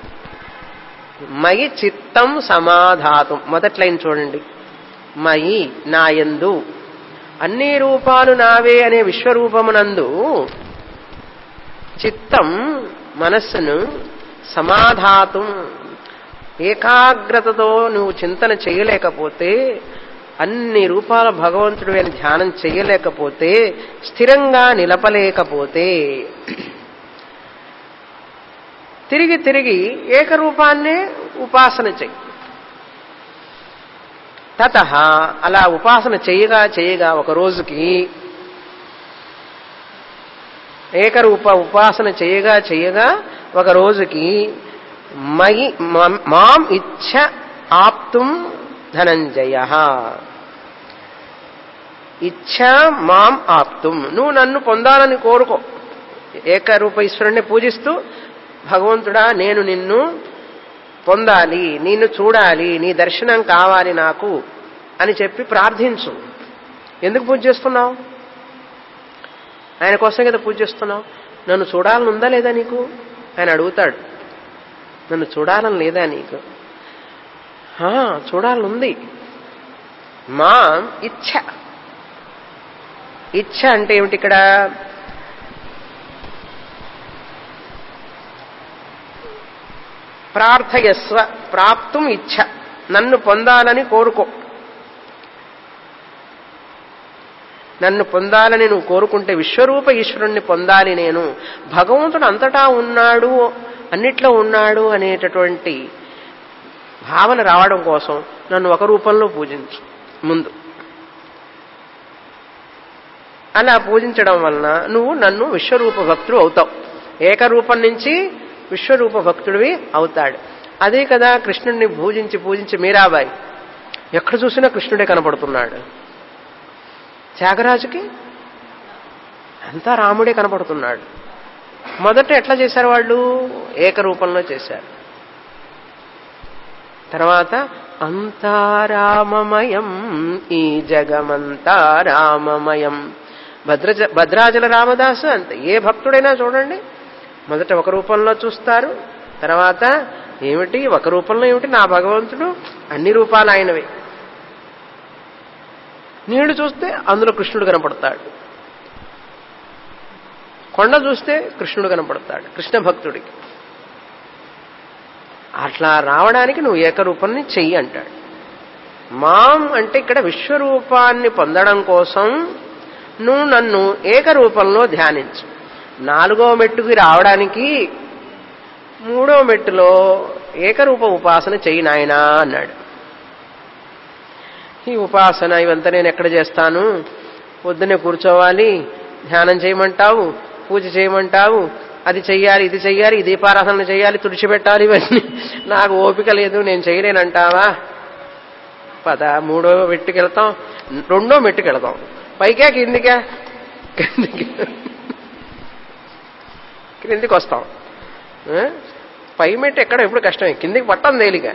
మయి చిత్తం సమాధాతం మొదటి లైన్ చూడండి మయి నాయందు అన్ని రూపాలు నావే అనే విశ్వరూపమునందు చిత్తం మనస్సును సమాధాతం ఏకాగ్రతతో నువ్వు చింతన చేయలేకపోతే అన్ని రూపాల భగవంతుడు అని ధ్యానం చేయలేకపోతే స్థిరంగా నిలపలేకపోతే తిరిగి తిరిగి ఏకరూపాన్నే ఉపాసన చెయ్యి తత అలా ఉపాసన చేయగా చేయగా ఒక రోజుకి ఏకరూప ఉపాసన చేయగా చేయగా ఒక రోజుకి మయి మాం ఇచ్చ ఆప్తుం ధనంజయ ఇచ్చ మాం ఆప్తుం నువ్వు నన్ను పొందాలని కోరుకో ఏకరూప ఈశ్వరుణ్ణి పూజిస్తూ భగవంతుడా నేను నిన్ను పొందాలి నిన్ను చూడాలి నీ దర్శనం కావాలి నాకు అని చెప్పి ప్రార్థించు ఎందుకు పూజ చేస్తున్నావు ఆయన కోసం కదా పూజ చేస్తున్నావు నన్ను చూడాలని ఉందా లేదా నీకు ఆయన అడుగుతాడు నన్ను చూడాలని లేదా నీకు చూడాలని ఉంది మా ఇచ్ఛ ఇచ్ఛ అంటే ఏమిటి ఇక్కడ ప్రార్థయస్వ ప్రాప్తం ఇచ్ఛ నన్ను పొందాలని కోరుకో నన్ను పొందాలని నువ్వు కోరుకుంటే విశ్వరూప ఈశ్వరుణ్ణి పొందాలి నేను భగవంతుడు అంతటా ఉన్నాడు అన్నిట్లో ఉన్నాడు అనేటటువంటి భావన రావడం కోసం నన్ను ఒక రూపంలో పూజించు ముందు అలా పూజించడం వలన నువ్వు నన్ను విశ్వరూప భక్తుడు అవుతావు ఏకరూపం నుంచి విశ్వరూప భక్తుడివి అవుతాడు అదే కదా కృష్ణుడిని పూజించి పూజించి మీరాబాయి ఎక్కడ చూసినా కృష్ణుడే కనపడుతున్నాడు త్యాగరాజుకి అంతా రాముడే కనపడుతున్నాడు మొదట ఎట్లా చేశారు వాళ్ళు ఏకరూపంలో చేశారు తర్వాత అంతా రామమయం ఈ జగమంతా రామమయం భద్ర భద్రాచల రామదాసు అంతే ఏ భక్తుడైనా చూడండి మొదట ఒక రూపంలో చూస్తారు తర్వాత ఏమిటి ఒక రూపంలో ఏమిటి నా భగవంతుడు అన్ని రూపాలు ఆయనవే నీళ్లు చూస్తే అందులో కృష్ణుడు కనపడతాడు కొండ చూస్తే కృష్ణుడు కనపడతాడు కృష్ణ భక్తుడికి అట్లా రావడానికి నువ్వు ఏకరూపాన్ని చెయ్యి అంటాడు మాం అంటే ఇక్కడ విశ్వరూపాన్ని పొందడం కోసం నువ్వు నన్ను ఏకరూపంలో ధ్యానించు నాలుగో మెట్టుకి రావడానికి మూడో మెట్టులో ఏకరూప ఉపాసన చెయ్యి నాయనా అన్నాడు ఈ ఉపాసన ఇవంతా నేను ఎక్కడ చేస్తాను పొద్దునే కూర్చోవాలి ధ్యానం చేయమంటావు పూజ చేయమంటావు అది చెయ్యాలి ఇది చెయ్యాలి ఈ దీపారాధన చేయాలి తుడిచిపెట్టాలి ఇవన్నీ నాకు ఓపిక లేదు నేను చేయలేనంటావా పద మూడో మెట్టుకు వెళ్తాం రెండో మెట్టుకు వెళ్తాం పైకా కిందికా కిందికి క్రిందికి వస్తాం పై మెట్టు ఎక్కడ ఎప్పుడు కష్టమే కిందికి పట్టం తేలిక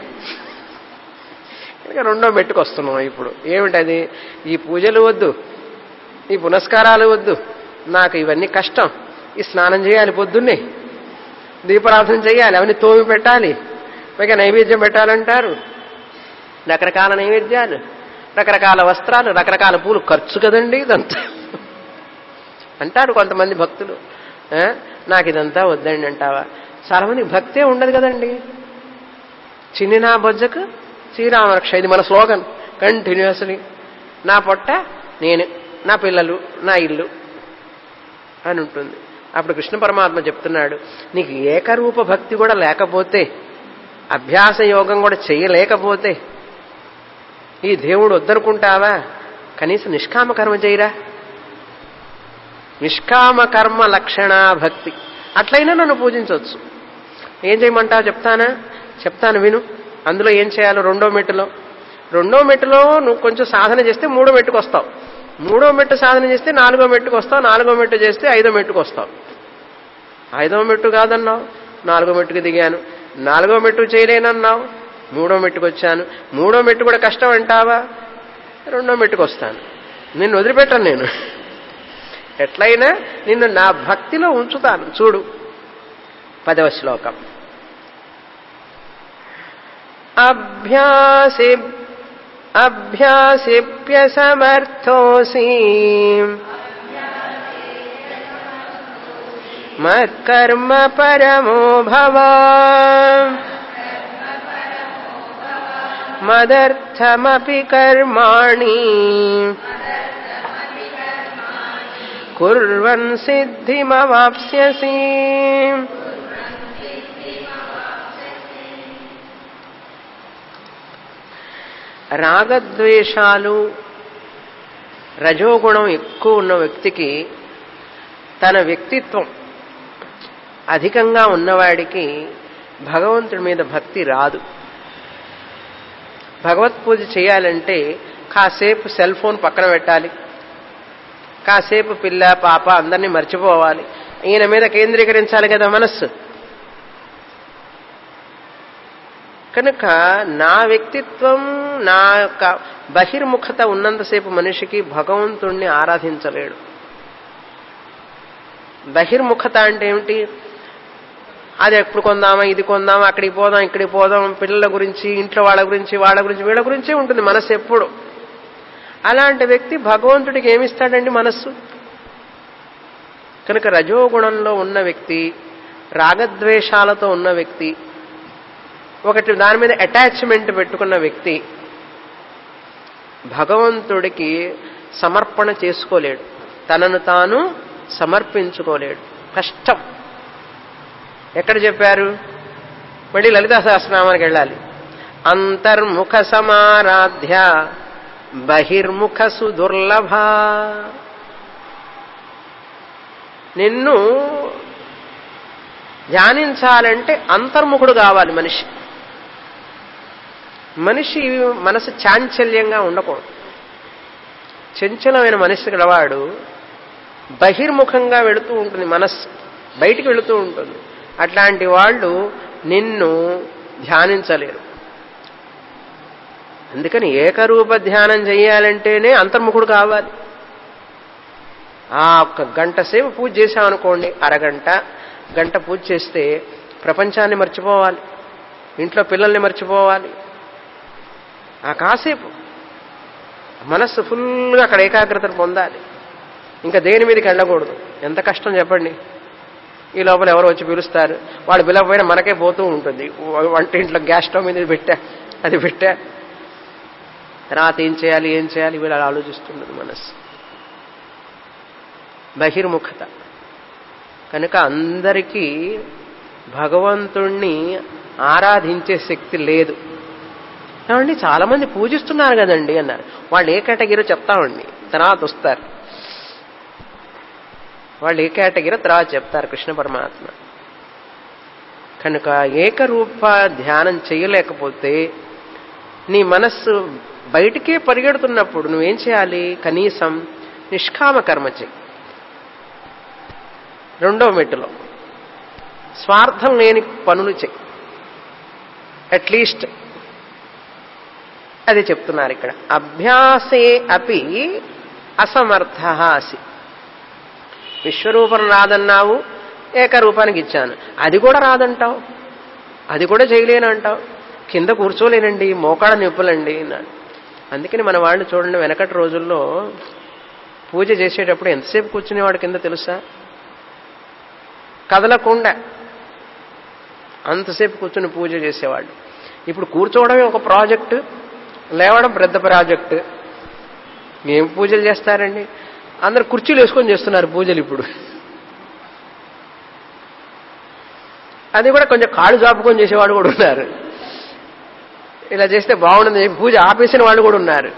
ఇక రెండో మెట్టుకు వస్తున్నాం ఇప్పుడు ఏమిటది ఈ పూజలు వద్దు ఈ పునస్కారాలు వద్దు నాకు ఇవన్నీ కష్టం ఈ స్నానం చేయాలి పొద్దున్నే దీపారాధన చేయాలి అవన్నీ తోమి పెట్టాలి పైగా నైవేద్యం పెట్టాలంటారు రకరకాల నైవేద్యాలు రకరకాల వస్త్రాలు రకరకాల పూలు ఖర్చు కదండి ఇదంతా అంటారు కొంతమంది భక్తులు ఆ, నాకు ఇదంతా వద్దండి అంటావా చాలా మంది భక్తే ఉండదు కదండి చిన్ని నా బొజ్జకు శ్రీరామరక్ష ఇది మన స్లోగన్ కంటిన్యూస్లీ నా పొట్ట నేను నా పిల్లలు నా ఇల్లు అని ఉంటుంది అప్పుడు కృష్ణ పరమాత్మ చెప్తున్నాడు నీకు ఏకరూప భక్తి కూడా లేకపోతే అభ్యాస యోగం కూడా చేయలేకపోతే ఈ దేవుడు వద్దనుకుంటావా కనీసం నిష్కామ కర్మ చేయరా నిష్కామ కర్మ లక్షణ భక్తి అట్లయినా నన్ను పూజించవచ్చు ఏం చేయమంటావు చెప్తానా చెప్తాను విను అందులో ఏం చేయాలో రెండో మెట్టులో రెండో మెట్టులో నువ్వు కొంచెం సాధన చేస్తే మూడో మెట్టుకు వస్తావు మూడో మెట్టు సాధన చేస్తే నాలుగో మెట్టుకు వస్తావు నాలుగో మెట్టు చేస్తే ఐదో మెట్టుకు వస్తావు ఐదో మెట్టు కాదన్నావు నాలుగో మెట్టుకు దిగాను నాలుగో మెట్టు చేయలేనన్నావు మూడో మెట్టుకు వచ్చాను మూడో మెట్టు కూడా కష్టం అంటావా రెండో మెట్టుకు వస్తాను నిన్ను వదిలిపెట్టాను నేను ఎట్లయినా నిన్ను నా భక్తిలో ఉంచుతాను చూడు పదవ శ్లోకం అభ్యాసి అభ్యాసిప్యసమర్థోసి మత్కర్మ పరమో భవ మదర్థమపి కర్మాణి కుర్వన్ సిద్ధిమవాప్స్యసి రాగద్వేషాలు రజోగుణం ఎక్కువ ఉన్న వ్యక్తికి తన వ్యక్తిత్వం అధికంగా ఉన్నవాడికి భగవంతుడి మీద భక్తి రాదు భగవత్ పూజ చేయాలంటే కాసేపు సెల్ ఫోన్ పక్కన పెట్టాలి కాసేపు పిల్ల పాప అందరినీ మర్చిపోవాలి ఈయన మీద కేంద్రీకరించాలి కదా మనస్సు కనుక నా వ్యక్తిత్వం నా యొక్క బహిర్ముఖత ఉన్నంతసేపు మనిషికి భగవంతుణ్ణి ఆరాధించలేడు బహిర్ముఖత అంటే ఏమిటి అది ఎప్పుడు కొందామా ఇది కొందామా అక్కడికి పోదాం ఇక్కడికి పోదాం పిల్లల గురించి ఇంట్లో వాళ్ళ గురించి వాళ్ళ గురించి వీళ్ళ గురించే ఉంటుంది మనస్సు ఎప్పుడు అలాంటి వ్యక్తి భగవంతుడికి ఏమిస్తాడండి మనస్సు కనుక రజోగుణంలో ఉన్న వ్యక్తి రాగద్వేషాలతో ఉన్న వ్యక్తి ఒకటి దాని మీద అటాచ్మెంట్ పెట్టుకున్న వ్యక్తి భగవంతుడికి సమర్పణ చేసుకోలేడు తనను తాను సమర్పించుకోలేడు కష్టం ఎక్కడ చెప్పారు మళ్ళీ లలితా సహస్రనామానికి వెళ్ళాలి అంతర్ముఖ సమారాధ్య బహిర్ముఖ సుదుర్లభ నిన్ను ధ్యానించాలంటే అంతర్ముఖుడు కావాలి మనిషి మనిషి మనసు చాంచల్యంగా ఉండకూడదు చంచలమైన మనిషి గలవాడు బహిర్ముఖంగా వెళుతూ ఉంటుంది మనస్సు బయటికి వెళుతూ ఉంటుంది అట్లాంటి వాళ్ళు నిన్ను ధ్యానించలేరు అందుకని ఏకరూప ధ్యానం చేయాలంటేనే అంతర్ముఖుడు కావాలి ఆ ఒక్క గంట సేపు పూజ చేశామనుకోండి అరగంట గంట పూజ చేస్తే ప్రపంచాన్ని మర్చిపోవాలి ఇంట్లో పిల్లల్ని మర్చిపోవాలి ఆ కాసేపు మనస్సు ఫుల్గా అక్కడ ఏకాగ్రతను పొందాలి ఇంకా దేని మీదకి వెళ్ళకూడదు ఎంత కష్టం చెప్పండి ఈ లోపల ఎవరు వచ్చి పిలుస్తారు వాడు పిలవపోయినా మనకే పోతూ ఉంటుంది వంటింట్లో గ్యాస్ స్టవ్ మీద ఇది పెట్టా అది పెట్టా తర్వాత ఏం చేయాలి ఏం చేయాలి వీళ్ళు అలా ఆలోచిస్తున్నది మనస్సు బహిర్ముఖత కనుక అందరికీ భగవంతుణ్ణి ఆరాధించే శక్తి లేదు ఏమండి చాలా మంది పూజిస్తున్నారు కదండి అన్నారు వాళ్ళు ఏ కేటగిరీ చెప్తామండి తర్వాత వస్తారు వాళ్ళు ఏ కేటగిరీ తర్వాత చెప్తారు కృష్ణ పరమాత్మ కనుక ఏకరూప ధ్యానం చేయలేకపోతే నీ మనస్సు బయటికే పరిగెడుతున్నప్పుడు నువ్వేం చేయాలి కనీసం నిష్కామ కర్మ చెయ్యి రెండో మెట్టులో స్వార్థం లేని పనులు చెయ్యి అట్లీస్ట్ అది చెప్తున్నారు ఇక్కడ అభ్యాసే అపి అసమర్థ అసి విశ్వరూపం రాదన్నావు ఏకరూపానికి ఇచ్చాను అది కూడా రాదంటావు అది కూడా చేయలేనంటావు కింద కూర్చోలేనండి మోకాళ్ళ నొప్పులండి అన్నాడు అందుకని మన వాళ్ళు చూడండి వెనకటి రోజుల్లో పూజ చేసేటప్పుడు ఎంతసేపు కూర్చునేవాడు కింద తెలుసా కదలకుండా అంతసేపు కూర్చుని పూజ చేసేవాళ్ళు ఇప్పుడు కూర్చోవడమే ఒక ప్రాజెక్టు లేవడం పెద్ద ప్రాజెక్టు ఏం పూజలు చేస్తారండి అందరు కుర్చీలు వేసుకొని చేస్తున్నారు పూజలు ఇప్పుడు అది కూడా కొంచెం కాళ్ళు చాపుకొని చేసేవాడు కూడా ఉన్నారు ఇలా చేస్తే బాగుంటుంది పూజ ఆపేసిన వాళ్ళు కూడా ఉన్నారు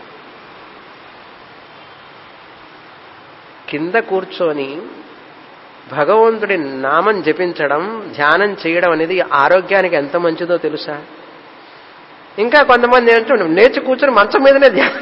కింద కూర్చొని భగవంతుడి నామం జపించడం ధ్యానం చేయడం అనేది ఆరోగ్యానికి ఎంత మంచిదో తెలుసా ఇంకా కొంతమంది ఏంటంటే నేర్చి కూర్చొని మంచం మీదనే ధ్యానం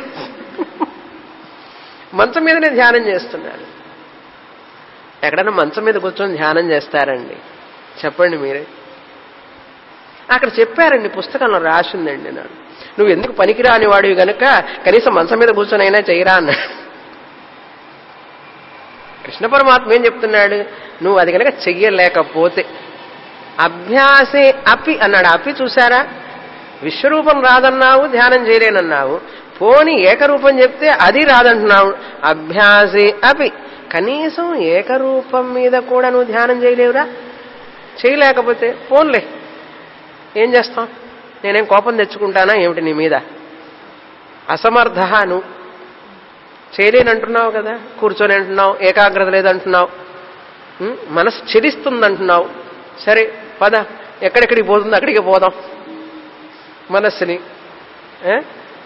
మంచం మీదనే ధ్యానం చేస్తున్నారు ఎక్కడైనా మంచం మీద కూర్చొని ధ్యానం చేస్తారండి చెప్పండి మీరే అక్కడ చెప్పారండి పుస్తకంలో రాసిందండి నాడు నువ్వు ఎందుకు పనికిరాని వాడివి గనుక కనీసం మంచం మీద కూర్చొని అయినా చేయరా అన్నాడు కృష్ణ పరమాత్మ ఏం చెప్తున్నాడు నువ్వు అది కనుక చెయ్యలేకపోతే అభ్యాసే అపి అన్నాడు అపి చూసారా విశ్వరూపం రాదన్నావు ధ్యానం చేయలేనన్నావు పోని ఏకరూపం చెప్తే అది రాదంటున్నావు అభ్యాసే అపి కనీసం ఏకరూపం మీద కూడా నువ్వు ధ్యానం చేయలేవురా చేయలేకపోతే పోన్లే ఏం చేస్తాం నేనేం కోపం తెచ్చుకుంటానా ఏమిటి నీ మీద అసమర్థ నువ్వు చేయలేనంటున్నావు కదా కూర్చొని అంటున్నావు ఏకాగ్రత లేదంటున్నావు ఉం? మనసు చెలిస్తుందంటున్నావు సరే పద ఎక్కడెక్కడికి పోతుందో అక్కడికి పోదాం మనస్సుని ఏ?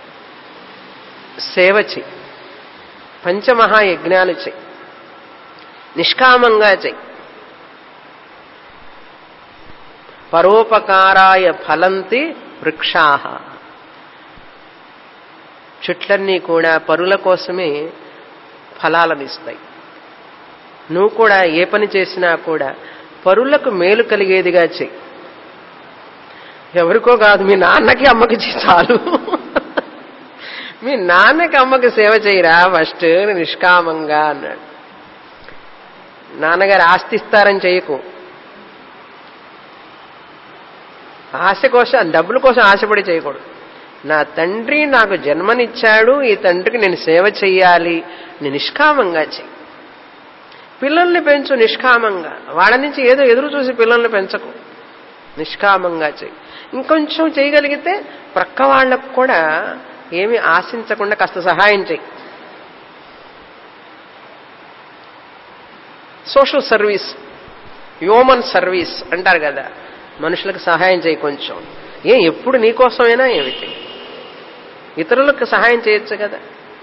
సేవ చెయ్యి పంచమహాయజ్ఞాలు చెయ్యి నిష్కామంగా చెయ్యి పరోపకారాయ ఫలంతి వృక్షాహ చెట్లన్నీ కూడా పరుల కోసమే ఫలాలను ఇస్తాయి నువ్వు కూడా ఏ పని చేసినా కూడా పరులకు మేలు కలిగేదిగా చెయ్యి ఎవరికో కాదు మీ నాన్నకి అమ్మకి చెయ్యి చాలు మీ నాన్నకి అమ్మకి సేవ చేయరా ఫస్ట్ నిష్కామంగా అన్నాడు నాన్నగారు ఆస్తి ఇస్తారని చేయకు ఆశ కోసం డబ్బుల కోసం ఆశపడి చేయకూడదు నా తండ్రి నాకు జన్మనిచ్చాడు ఈ తండ్రికి నేను సేవ చెయ్యాలి నేను నిష్కామంగా చెయ్యి పిల్లల్ని పెంచు నిష్కామంగా వాళ్ళ నుంచి ఏదో ఎదురు చూసి పిల్లల్ని పెంచకు నిష్కామంగా చెయ్యి ఇంకొంచెం చేయగలిగితే ప్రక్క వాళ్ళకు కూడా ఏమి ఆశించకుండా కాస్త సహాయం చెయ్యి సోషల్ సర్వీస్ హ్యూమన్ సర్వీస్ అంటారు కదా మనుషులకు సహాయం చేయి కొంచెం ఏ ఎప్పుడు నీకోసమైనా ఏమిటి ఇతరులకు సహాయం చేయొచ్చు కదా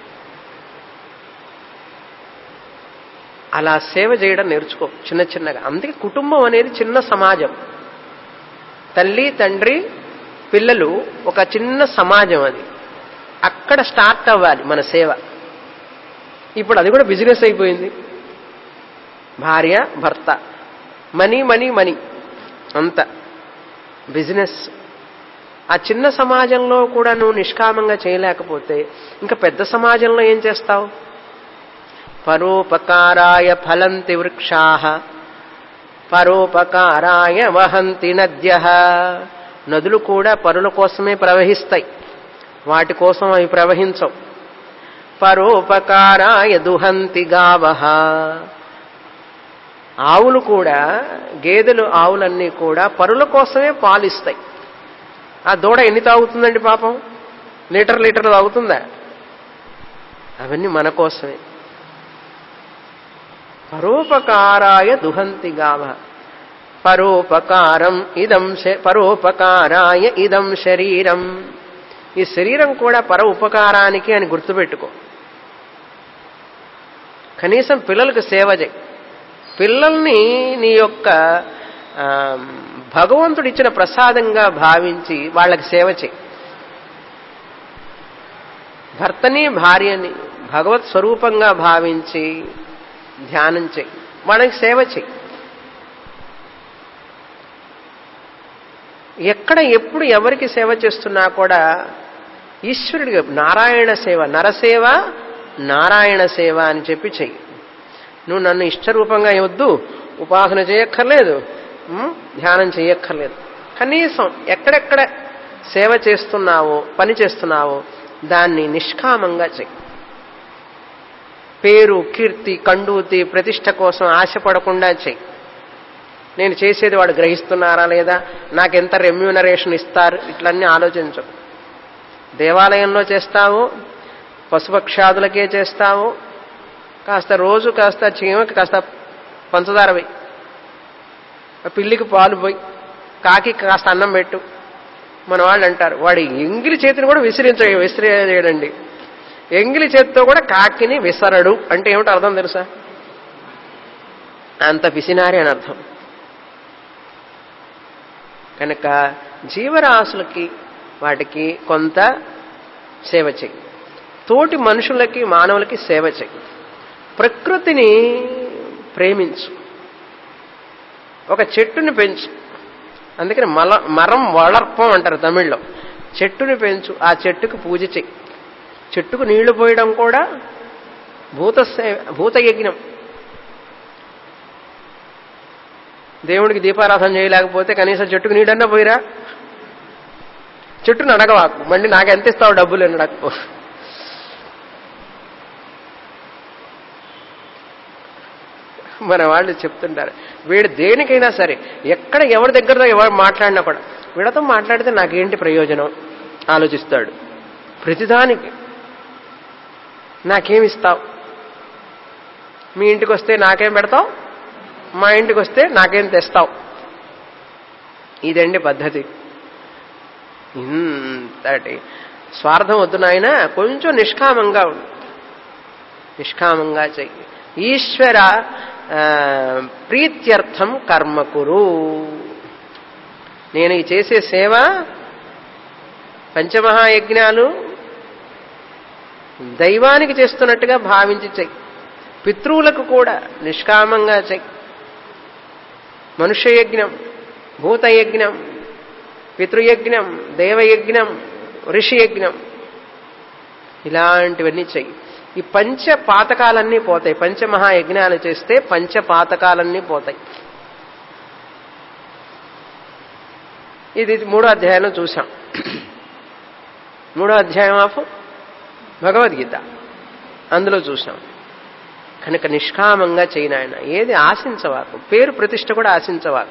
అలా సేవ చేయడం నేర్చుకో చిన్న చిన్నగా అందుకే కుటుంబం అనేది చిన్న సమాజం తల్లి తండ్రి పిల్లలు ఒక చిన్న సమాజం అది అక్కడ స్టార్ట్ అవ్వాలి మన సేవ ఇప్పుడు అది కూడా బిజినెస్ అయిపోయింది భార్య భర్త మనీ మనీ మనీ అంత బిజినెస్ ఆ చిన్న సమాజంలో కూడా నువ్వు నిష్కామంగా చేయలేకపోతే ఇంకా పెద్ద సమాజంలో ఏం చేస్తావు పరోపకారాయ ఫలంతి వృక్షా పరోపకారాయ వహంతి నద్య నదులు కూడా పరుల కోసమే ప్రవహిస్తాయి వాటి కోసం అవి ప్రవహించవు పరోపకారాయ దుహంతి గావహ ఆవులు కూడా గేదెలు ఆవులన్నీ కూడా పరుల కోసమే పాలిస్తాయి ఆ దూడ ఎన్ని తాగుతుందండి పాపం లీటర్ లీటర్ తాగుతుందా అవన్నీ మన కోసమే పరోపకారాయ దుహంతి గావ పరోపకారం ఇదం శ- పరోపకారాయ ఇదం శరీరం ఈ శరీరం కూడా పర ఉపకారానికి అని గుర్తుపెట్టుకో కనీసం పిల్లలకు సేవ చేయి పిల్లల్ని నీ యొక్క ఆ, భగవంతుడు ఇచ్చిన ప్రసాదంగా భావించి వాళ్ళకి సేవ చేయి భర్తని భార్యని భగవత్ స్వరూపంగా భావించి ధ్యానం చేయి వాళ్ళకి సేవ చేయి ఎక్కడ ఎప్పుడు ఎవరికి సేవ చేస్తున్నా కూడా ఈశ్వరుడిగా నారాయణ సేవ నరసేవ నారాయణ సేవ అని చెప్పి చెయ్యి నువ్వు నన్ను ఇష్టరూపంగా ఇవ్వద్దు ఉపాసన చేయక్కర్లేదు ఉమ్, ధ్యానం చేయక్కర్లేదు కనీసం ఎక్కడెక్కడ సేవ చేస్తున్నావో పని చేస్తున్నావో దాన్ని నిష్కామంగా చెయ్యి పేరు కీర్తి కండూతి ప్రతిష్ట కోసం ఆశపడకుండా చెయ్యి నేను చేసేది వాడు గ్రహిస్తున్నారా లేదా నాకెంత రెమ్యూనరేషన్ ఇస్తారు ఇట్లన్నీ ఆలోచించు దేవాలయంలో చేస్తావు పశుపక్షాదులకే చేస్తావు కాస్త రోజు కాస్త చీమకి కాస్త పంచదార పోయి పిల్లికి పాలు పోయి కాకి కాస్త అన్నం పెట్టు మన వాళ్ళు అంటారు వాడి ఎంగిలి చేతిని కూడా విసిరించ విసిరేయడండి ఎంగిలి చేతితో కూడా కాకిని విసరడు అంటే ఏమిటో అర్థం తెలుసా అంత పిసినారి అని అర్థం కనుక జీవరాశులకి వాటికి కొంత సేవ చెయ్యి తోటి మనుషులకి మానవులకి సేవ చెయ్యి ప్రకృతిని ప్రేమించు ఒక చెట్టుని పెంచు అందుకని మల మరం వళర్పం అంటారు తమిళ్లో చెట్టుని పెంచు ఆ చెట్టుకు పూజ చెయ్యి చెట్టుకు నీళ్లు పోయడం కూడా భూత సే- భూత యజ్ఞం దేవుడికి దీపారాధన చేయలేకపోతే కనీసం చెట్టుకు నీడన్నా పోయిరా చెట్టును అడగవాకు మళ్ళీ నాకు ఎంత ఇస్తావు డబ్బులు అని అడగకు మన వాళ్ళు చెప్తుంటారు వీడు దేనికైనా సరే ఎక్కడ ఎవరి దగ్గర ఎవరు మాట్లాడినా కూడా వీళ్ళతో మాట్లాడితే నాకేంటి ప్రయోజనం ఆలోచిస్తాడు ప్రతిదానికి నాకేమిస్తావు మీ ఇంటికి వస్తే నాకేం పెడతావు మా ఇంటికి వస్తే నాకేం తెస్తావు ఇదండి పద్ధతి ఇంతటి స్వార్థం వద్దు నాయన కొంచెం నిష్కామంగా ఉండు నిష్కామంగా చెయ్యి ఈశ్వర ఆ, ప్రీత్యర్థం కర్మ కురు నేను ఈ చేసే సేవ పంచమహాయజ్ఞాలు దైవానికి చేస్తున్నట్టుగా భావించి చెయ్యి పితృవులకు కూడా నిష్కామంగా చెయ్యి మనుష్యయజ్ఞం భూతయజ్ఞం పితృయజ్ఞం దేవయజ్ఞం ఋషియజ్ఞం ఇలాంటివన్నీ చెయ్యి ఈ పంచ పాతకాలన్నీ పోతాయి పంచమహాయజ్ఞాలు చేస్తే పంచ పాతకాలన్నీ పోతాయి ఇది మూడో అధ్యాయంలో చూసాం మూడో అధ్యాయం ఆఫ్ భగవద్గీత అందులో చూసాం కనుక నిష్కామంగా చేయనాయన ఏది ఆశించవాకు పేరు ప్రతిష్ట కూడా ఆశించవాకు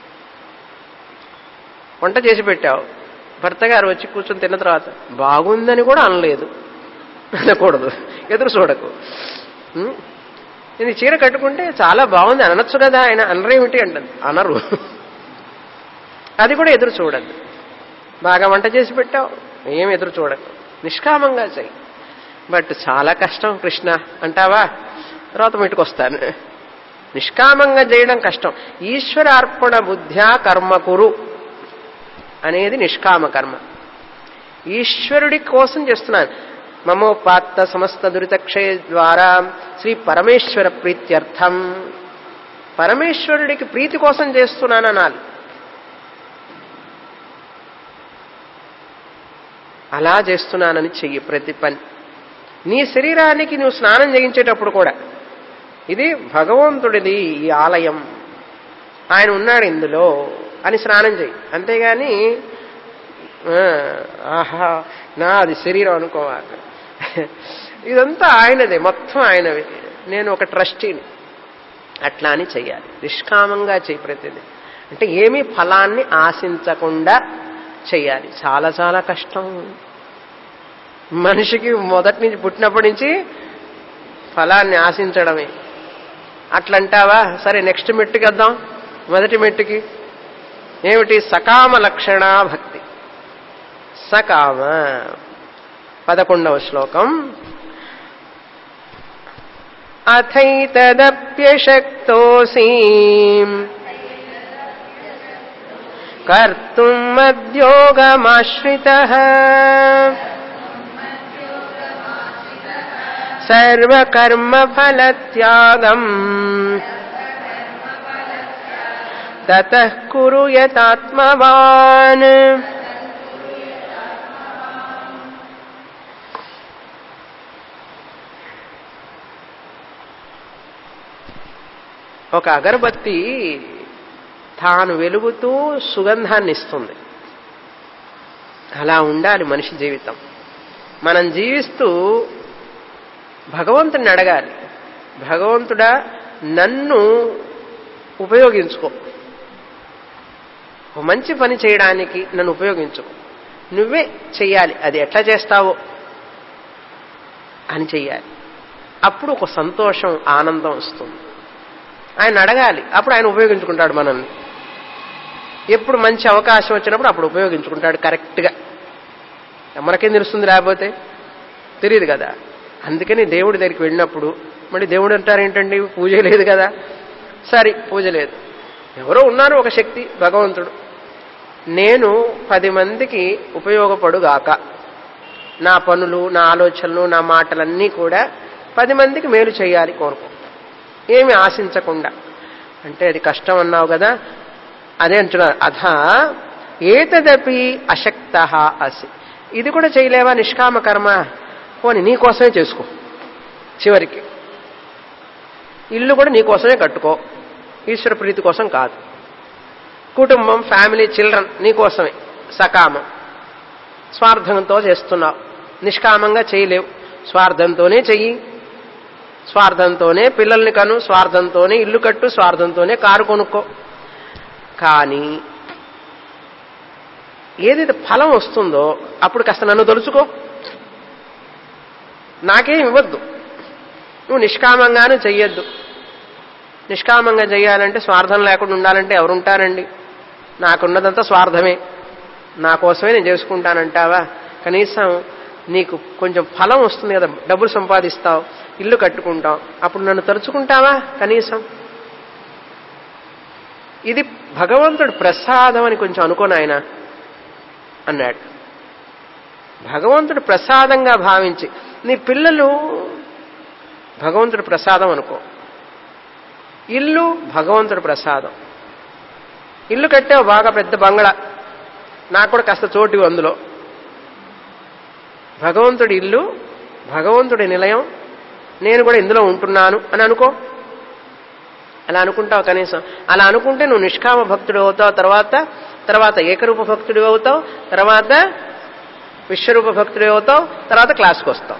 వంట చేసి పెట్టావు భర్త గారు వచ్చి కూర్చొని తిన్న తర్వాత బాగుందని కూడా అనలేదు అనకూడదు ఎదురు చూడకు ఉం? నేను ఈ చీర కట్టుకుంటే చాలా బాగుంది అనొచ్చు కదా ఆయన అనరేమిటి అంటది అనరు అది కూడా ఎదురు చూడద్దు బాగా వంట చేసి పెట్టావు ఏం ఎదురు చూడకు నిష్కామంగా చెయ్యి బట్ చాలా కష్టం కృష్ణ అంటావా తర్వాత మీటికి వస్తాను నిష్కామంగా చేయడం కష్టం ఈశ్వరార్పణ బుద్ధ్యా కర్మ కురు అనేది నిష్కామ కర్మ ఈశ్వరుడి కోసం చేస్తున్నాను మమోపాత్త సమస్త దురితక్షయ ద్వారా శ్రీ పరమేశ్వర ప్రీత్యర్థం పరమేశ్వరుడికి ప్రీతి కోసం చేస్తున్నాను అనాలి అలా చేస్తున్నానని చెయ్యి ప్రతి పని నీ శరీరానికి నువ్వు స్నానం చేయించేటప్పుడు కూడా ఇది భగవంతుడిది ఈ ఆలయం ఆయన ఉన్నాడు ఇందులో అని స్నానం చేయి అంతేగాని ఆ, ఆహా నా అది శరీరం అనుకోవాలి ఇదంతా ఆయనదే మొత్తం ఆయనవి నేను ఒక ట్రస్టీని అట్లా అని చెయ్యాలి నిష్కామంగా చెయ్యి ప్రతిదీ అంటే ఏమీ ఫలాన్ని ఆశించకుండా చెయ్యాలి చాలా చాలా కష్టం మనిషికి మొదటి నుంచి పుట్టినప్పటి నుంచి ఫలాన్ని ఆశించడమే అట్లంటావా సరే నెక్స్ట్ మెట్టుకి వద్దాం మొదటి మెట్టుకి ఏమిటి సకామ లక్షణ భక్తి సకామ పదకొండవ శ్లోకం అథైతదప్యశక్తోసి కర్తుం మద్యోగమాశ్రిత సర్వకర్మఫలత్యాగం తతః కురు యతాత్మవాన్ ఒక అగరబత్తి తాను వెలుగుతూ సుగంధాన్ని ఇస్తుంది అలా ఉండాలి మనిషి జీవితం మనం జీవిస్తూ భగవంతుని అడగాలి భగవంతుడా నన్ను ఉపయోగించుకో ఒక మంచి పని చేయడానికి నన్ను ఉపయోగించుకో నువ్వే చెయ్యాలి అది ఎట్లా చేస్తావో అని చెయ్యాలి అప్పుడు ఒక సంతోషం ఆనందం వస్తుంది ఆయన అడగాలి అప్పుడు ఆయన ఉపయోగించుకుంటాడు మనల్ని ఎప్పుడు మంచి అవకాశం వచ్చినప్పుడు అప్పుడు ఉపయోగించుకుంటాడు కరెక్ట్గా మనకేం తెలుస్తుంది లేకపోతే తెలియదు కదా అందుకని దేవుడి దగ్గరికి వెళ్ళినప్పుడు మళ్ళీ దేవుడు అంటారు ఏంటండి పూజ లేదు కదా సరే పూజ లేదు ఎవరో ఉన్నారు ఒక శక్తి భగవంతుడు నేను పది మందికి ఉపయోగపడుగాక నా పనులు నా ఆలోచనలు నా మాటలన్నీ కూడా పది మందికి మేలు చేయాలి కోరుకో ఏమి ఆశించకుండా అంటే అది కష్టం అన్నావు కదా అదే అంటున్నారు అధ ఏతదపి అశక్త అసి ఇది కూడా చేయలేవా నిష్కామ కర్మ పోని నీకోసమే చేసుకో చివరికి ఇల్లు కూడా నీకోసమే కట్టుకో ఈశ్వర ప్రీతి కోసం కాదు కుటుంబం ఫ్యామిలీ చిల్డ్రన్ నీకోసమే సకామం స్వార్థంతో చేస్తున్నావు నిష్కామంగా చేయలేవు స్వార్థంతోనే చెయ్యి స్వార్థంతోనే పిల్లల్ని కను స్వార్థంతోనే ఇల్లు కట్టు స్వార్థంతోనే కారు కొనుక్కో కానీ ఏదైతే ఫలం వస్తుందో అప్పుడు కాస్త నన్ను తలుచుకో నాకేం ఇవ్వద్దు నువ్వు నిష్కామంగాను చెయ్యొద్దు నిష్కామంగా చెయ్యాలంటే స్వార్థం లేకుండా ఉండాలంటే ఎవరుంటారండి నాకున్నదంతా స్వార్థమే నా కోసమే నేను చేసుకుంటానంటావా కనీసం నీకు కొంచెం ఫలం వస్తుంది కదా డబ్బులు సంపాదిస్తావు ఇల్లు కట్టుకుంటావు అప్పుడు నన్ను తలుచుకుంటావా కనీసం ఇది భగవంతుడు ప్రసాదం అని కొంచెం అనుకోను ఆయన అన్నాడు భగవంతుడు ప్రసాదంగా భావించి నీ పిల్లలు భగవంతుడి ప్రసాదం అనుకో ఇల్లు భగవంతుడి ప్రసాదం ఇల్లు కట్టావు బాగా పెద్ద బంగళా నాకు కూడా కాస్త చోటు అందులో భగవంతుడి ఇల్లు భగవంతుడి నిలయం నేను కూడా ఇందులో ఉంటున్నాను అని అనుకో అలా అనుకుంటావు కనీసం అలా అనుకుంటే నువ్వు నిష్కామ భక్తుడు అవుతావు తర్వాత తర్వాత ఏకరూప భక్తుడు అవుతావు తర్వాత విశ్వరూప భక్తుడు అవుతావు తర్వాత క్లాస్కి వస్తావు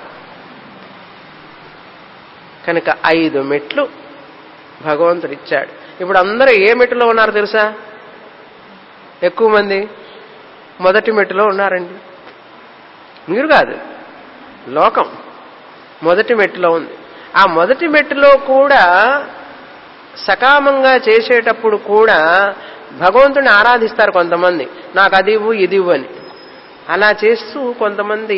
కనుక ఐదు మెట్లు భగవంతుడు ఇచ్చాడు ఇప్పుడు అందరూ ఏ మెట్టులో ఉన్నారు తెలుసా ఎక్కువ మంది మొదటి మెట్టులో ఉన్నారండి మీరు కాదు లోకం మొదటి మెట్టులో ఉంది ఆ మొదటి మెట్టులో కూడా సకామంగా చేసేటప్పుడు కూడా భగవంతుని ఆరాధిస్తారు కొంతమంది నాకు అది ఇవ్వు ఇది ఇవ్వు అని అలా చేస్తూ కొంతమంది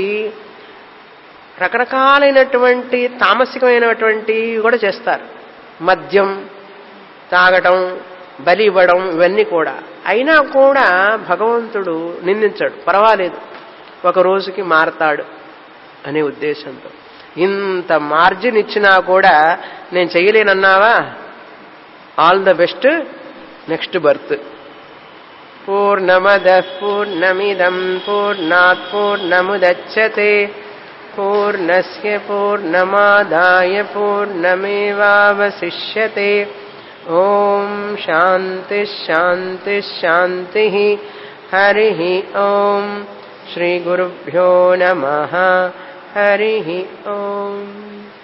రకరకాలైనటువంటి తామసికమైనటువంటి కూడా చేస్తారు మద్యం తాగటం బలి ఇవ్వడం ఇవన్నీ కూడా అయినా కూడా భగవంతుడు నిందించాడు పర్వాలేదు ఒక రోజుకి మారతాడు అనే ఉద్దేశంతో ఇంత మార్జిన్ ఇచ్చినా కూడా నేను చేయలేనన్నావా all the best next birth పూర్ణమద పూర్ణమిదం పూర్ణాత్ పూర్ణముదచ్చతే పూర్ణస్య పూర్ణమాదాయ పూర్ణమేవావశిష్యతే ఓం శాంతి శాంతి శాంతి హరి ఓం శ్రీ గురుభ్యో నమ హరి ఓం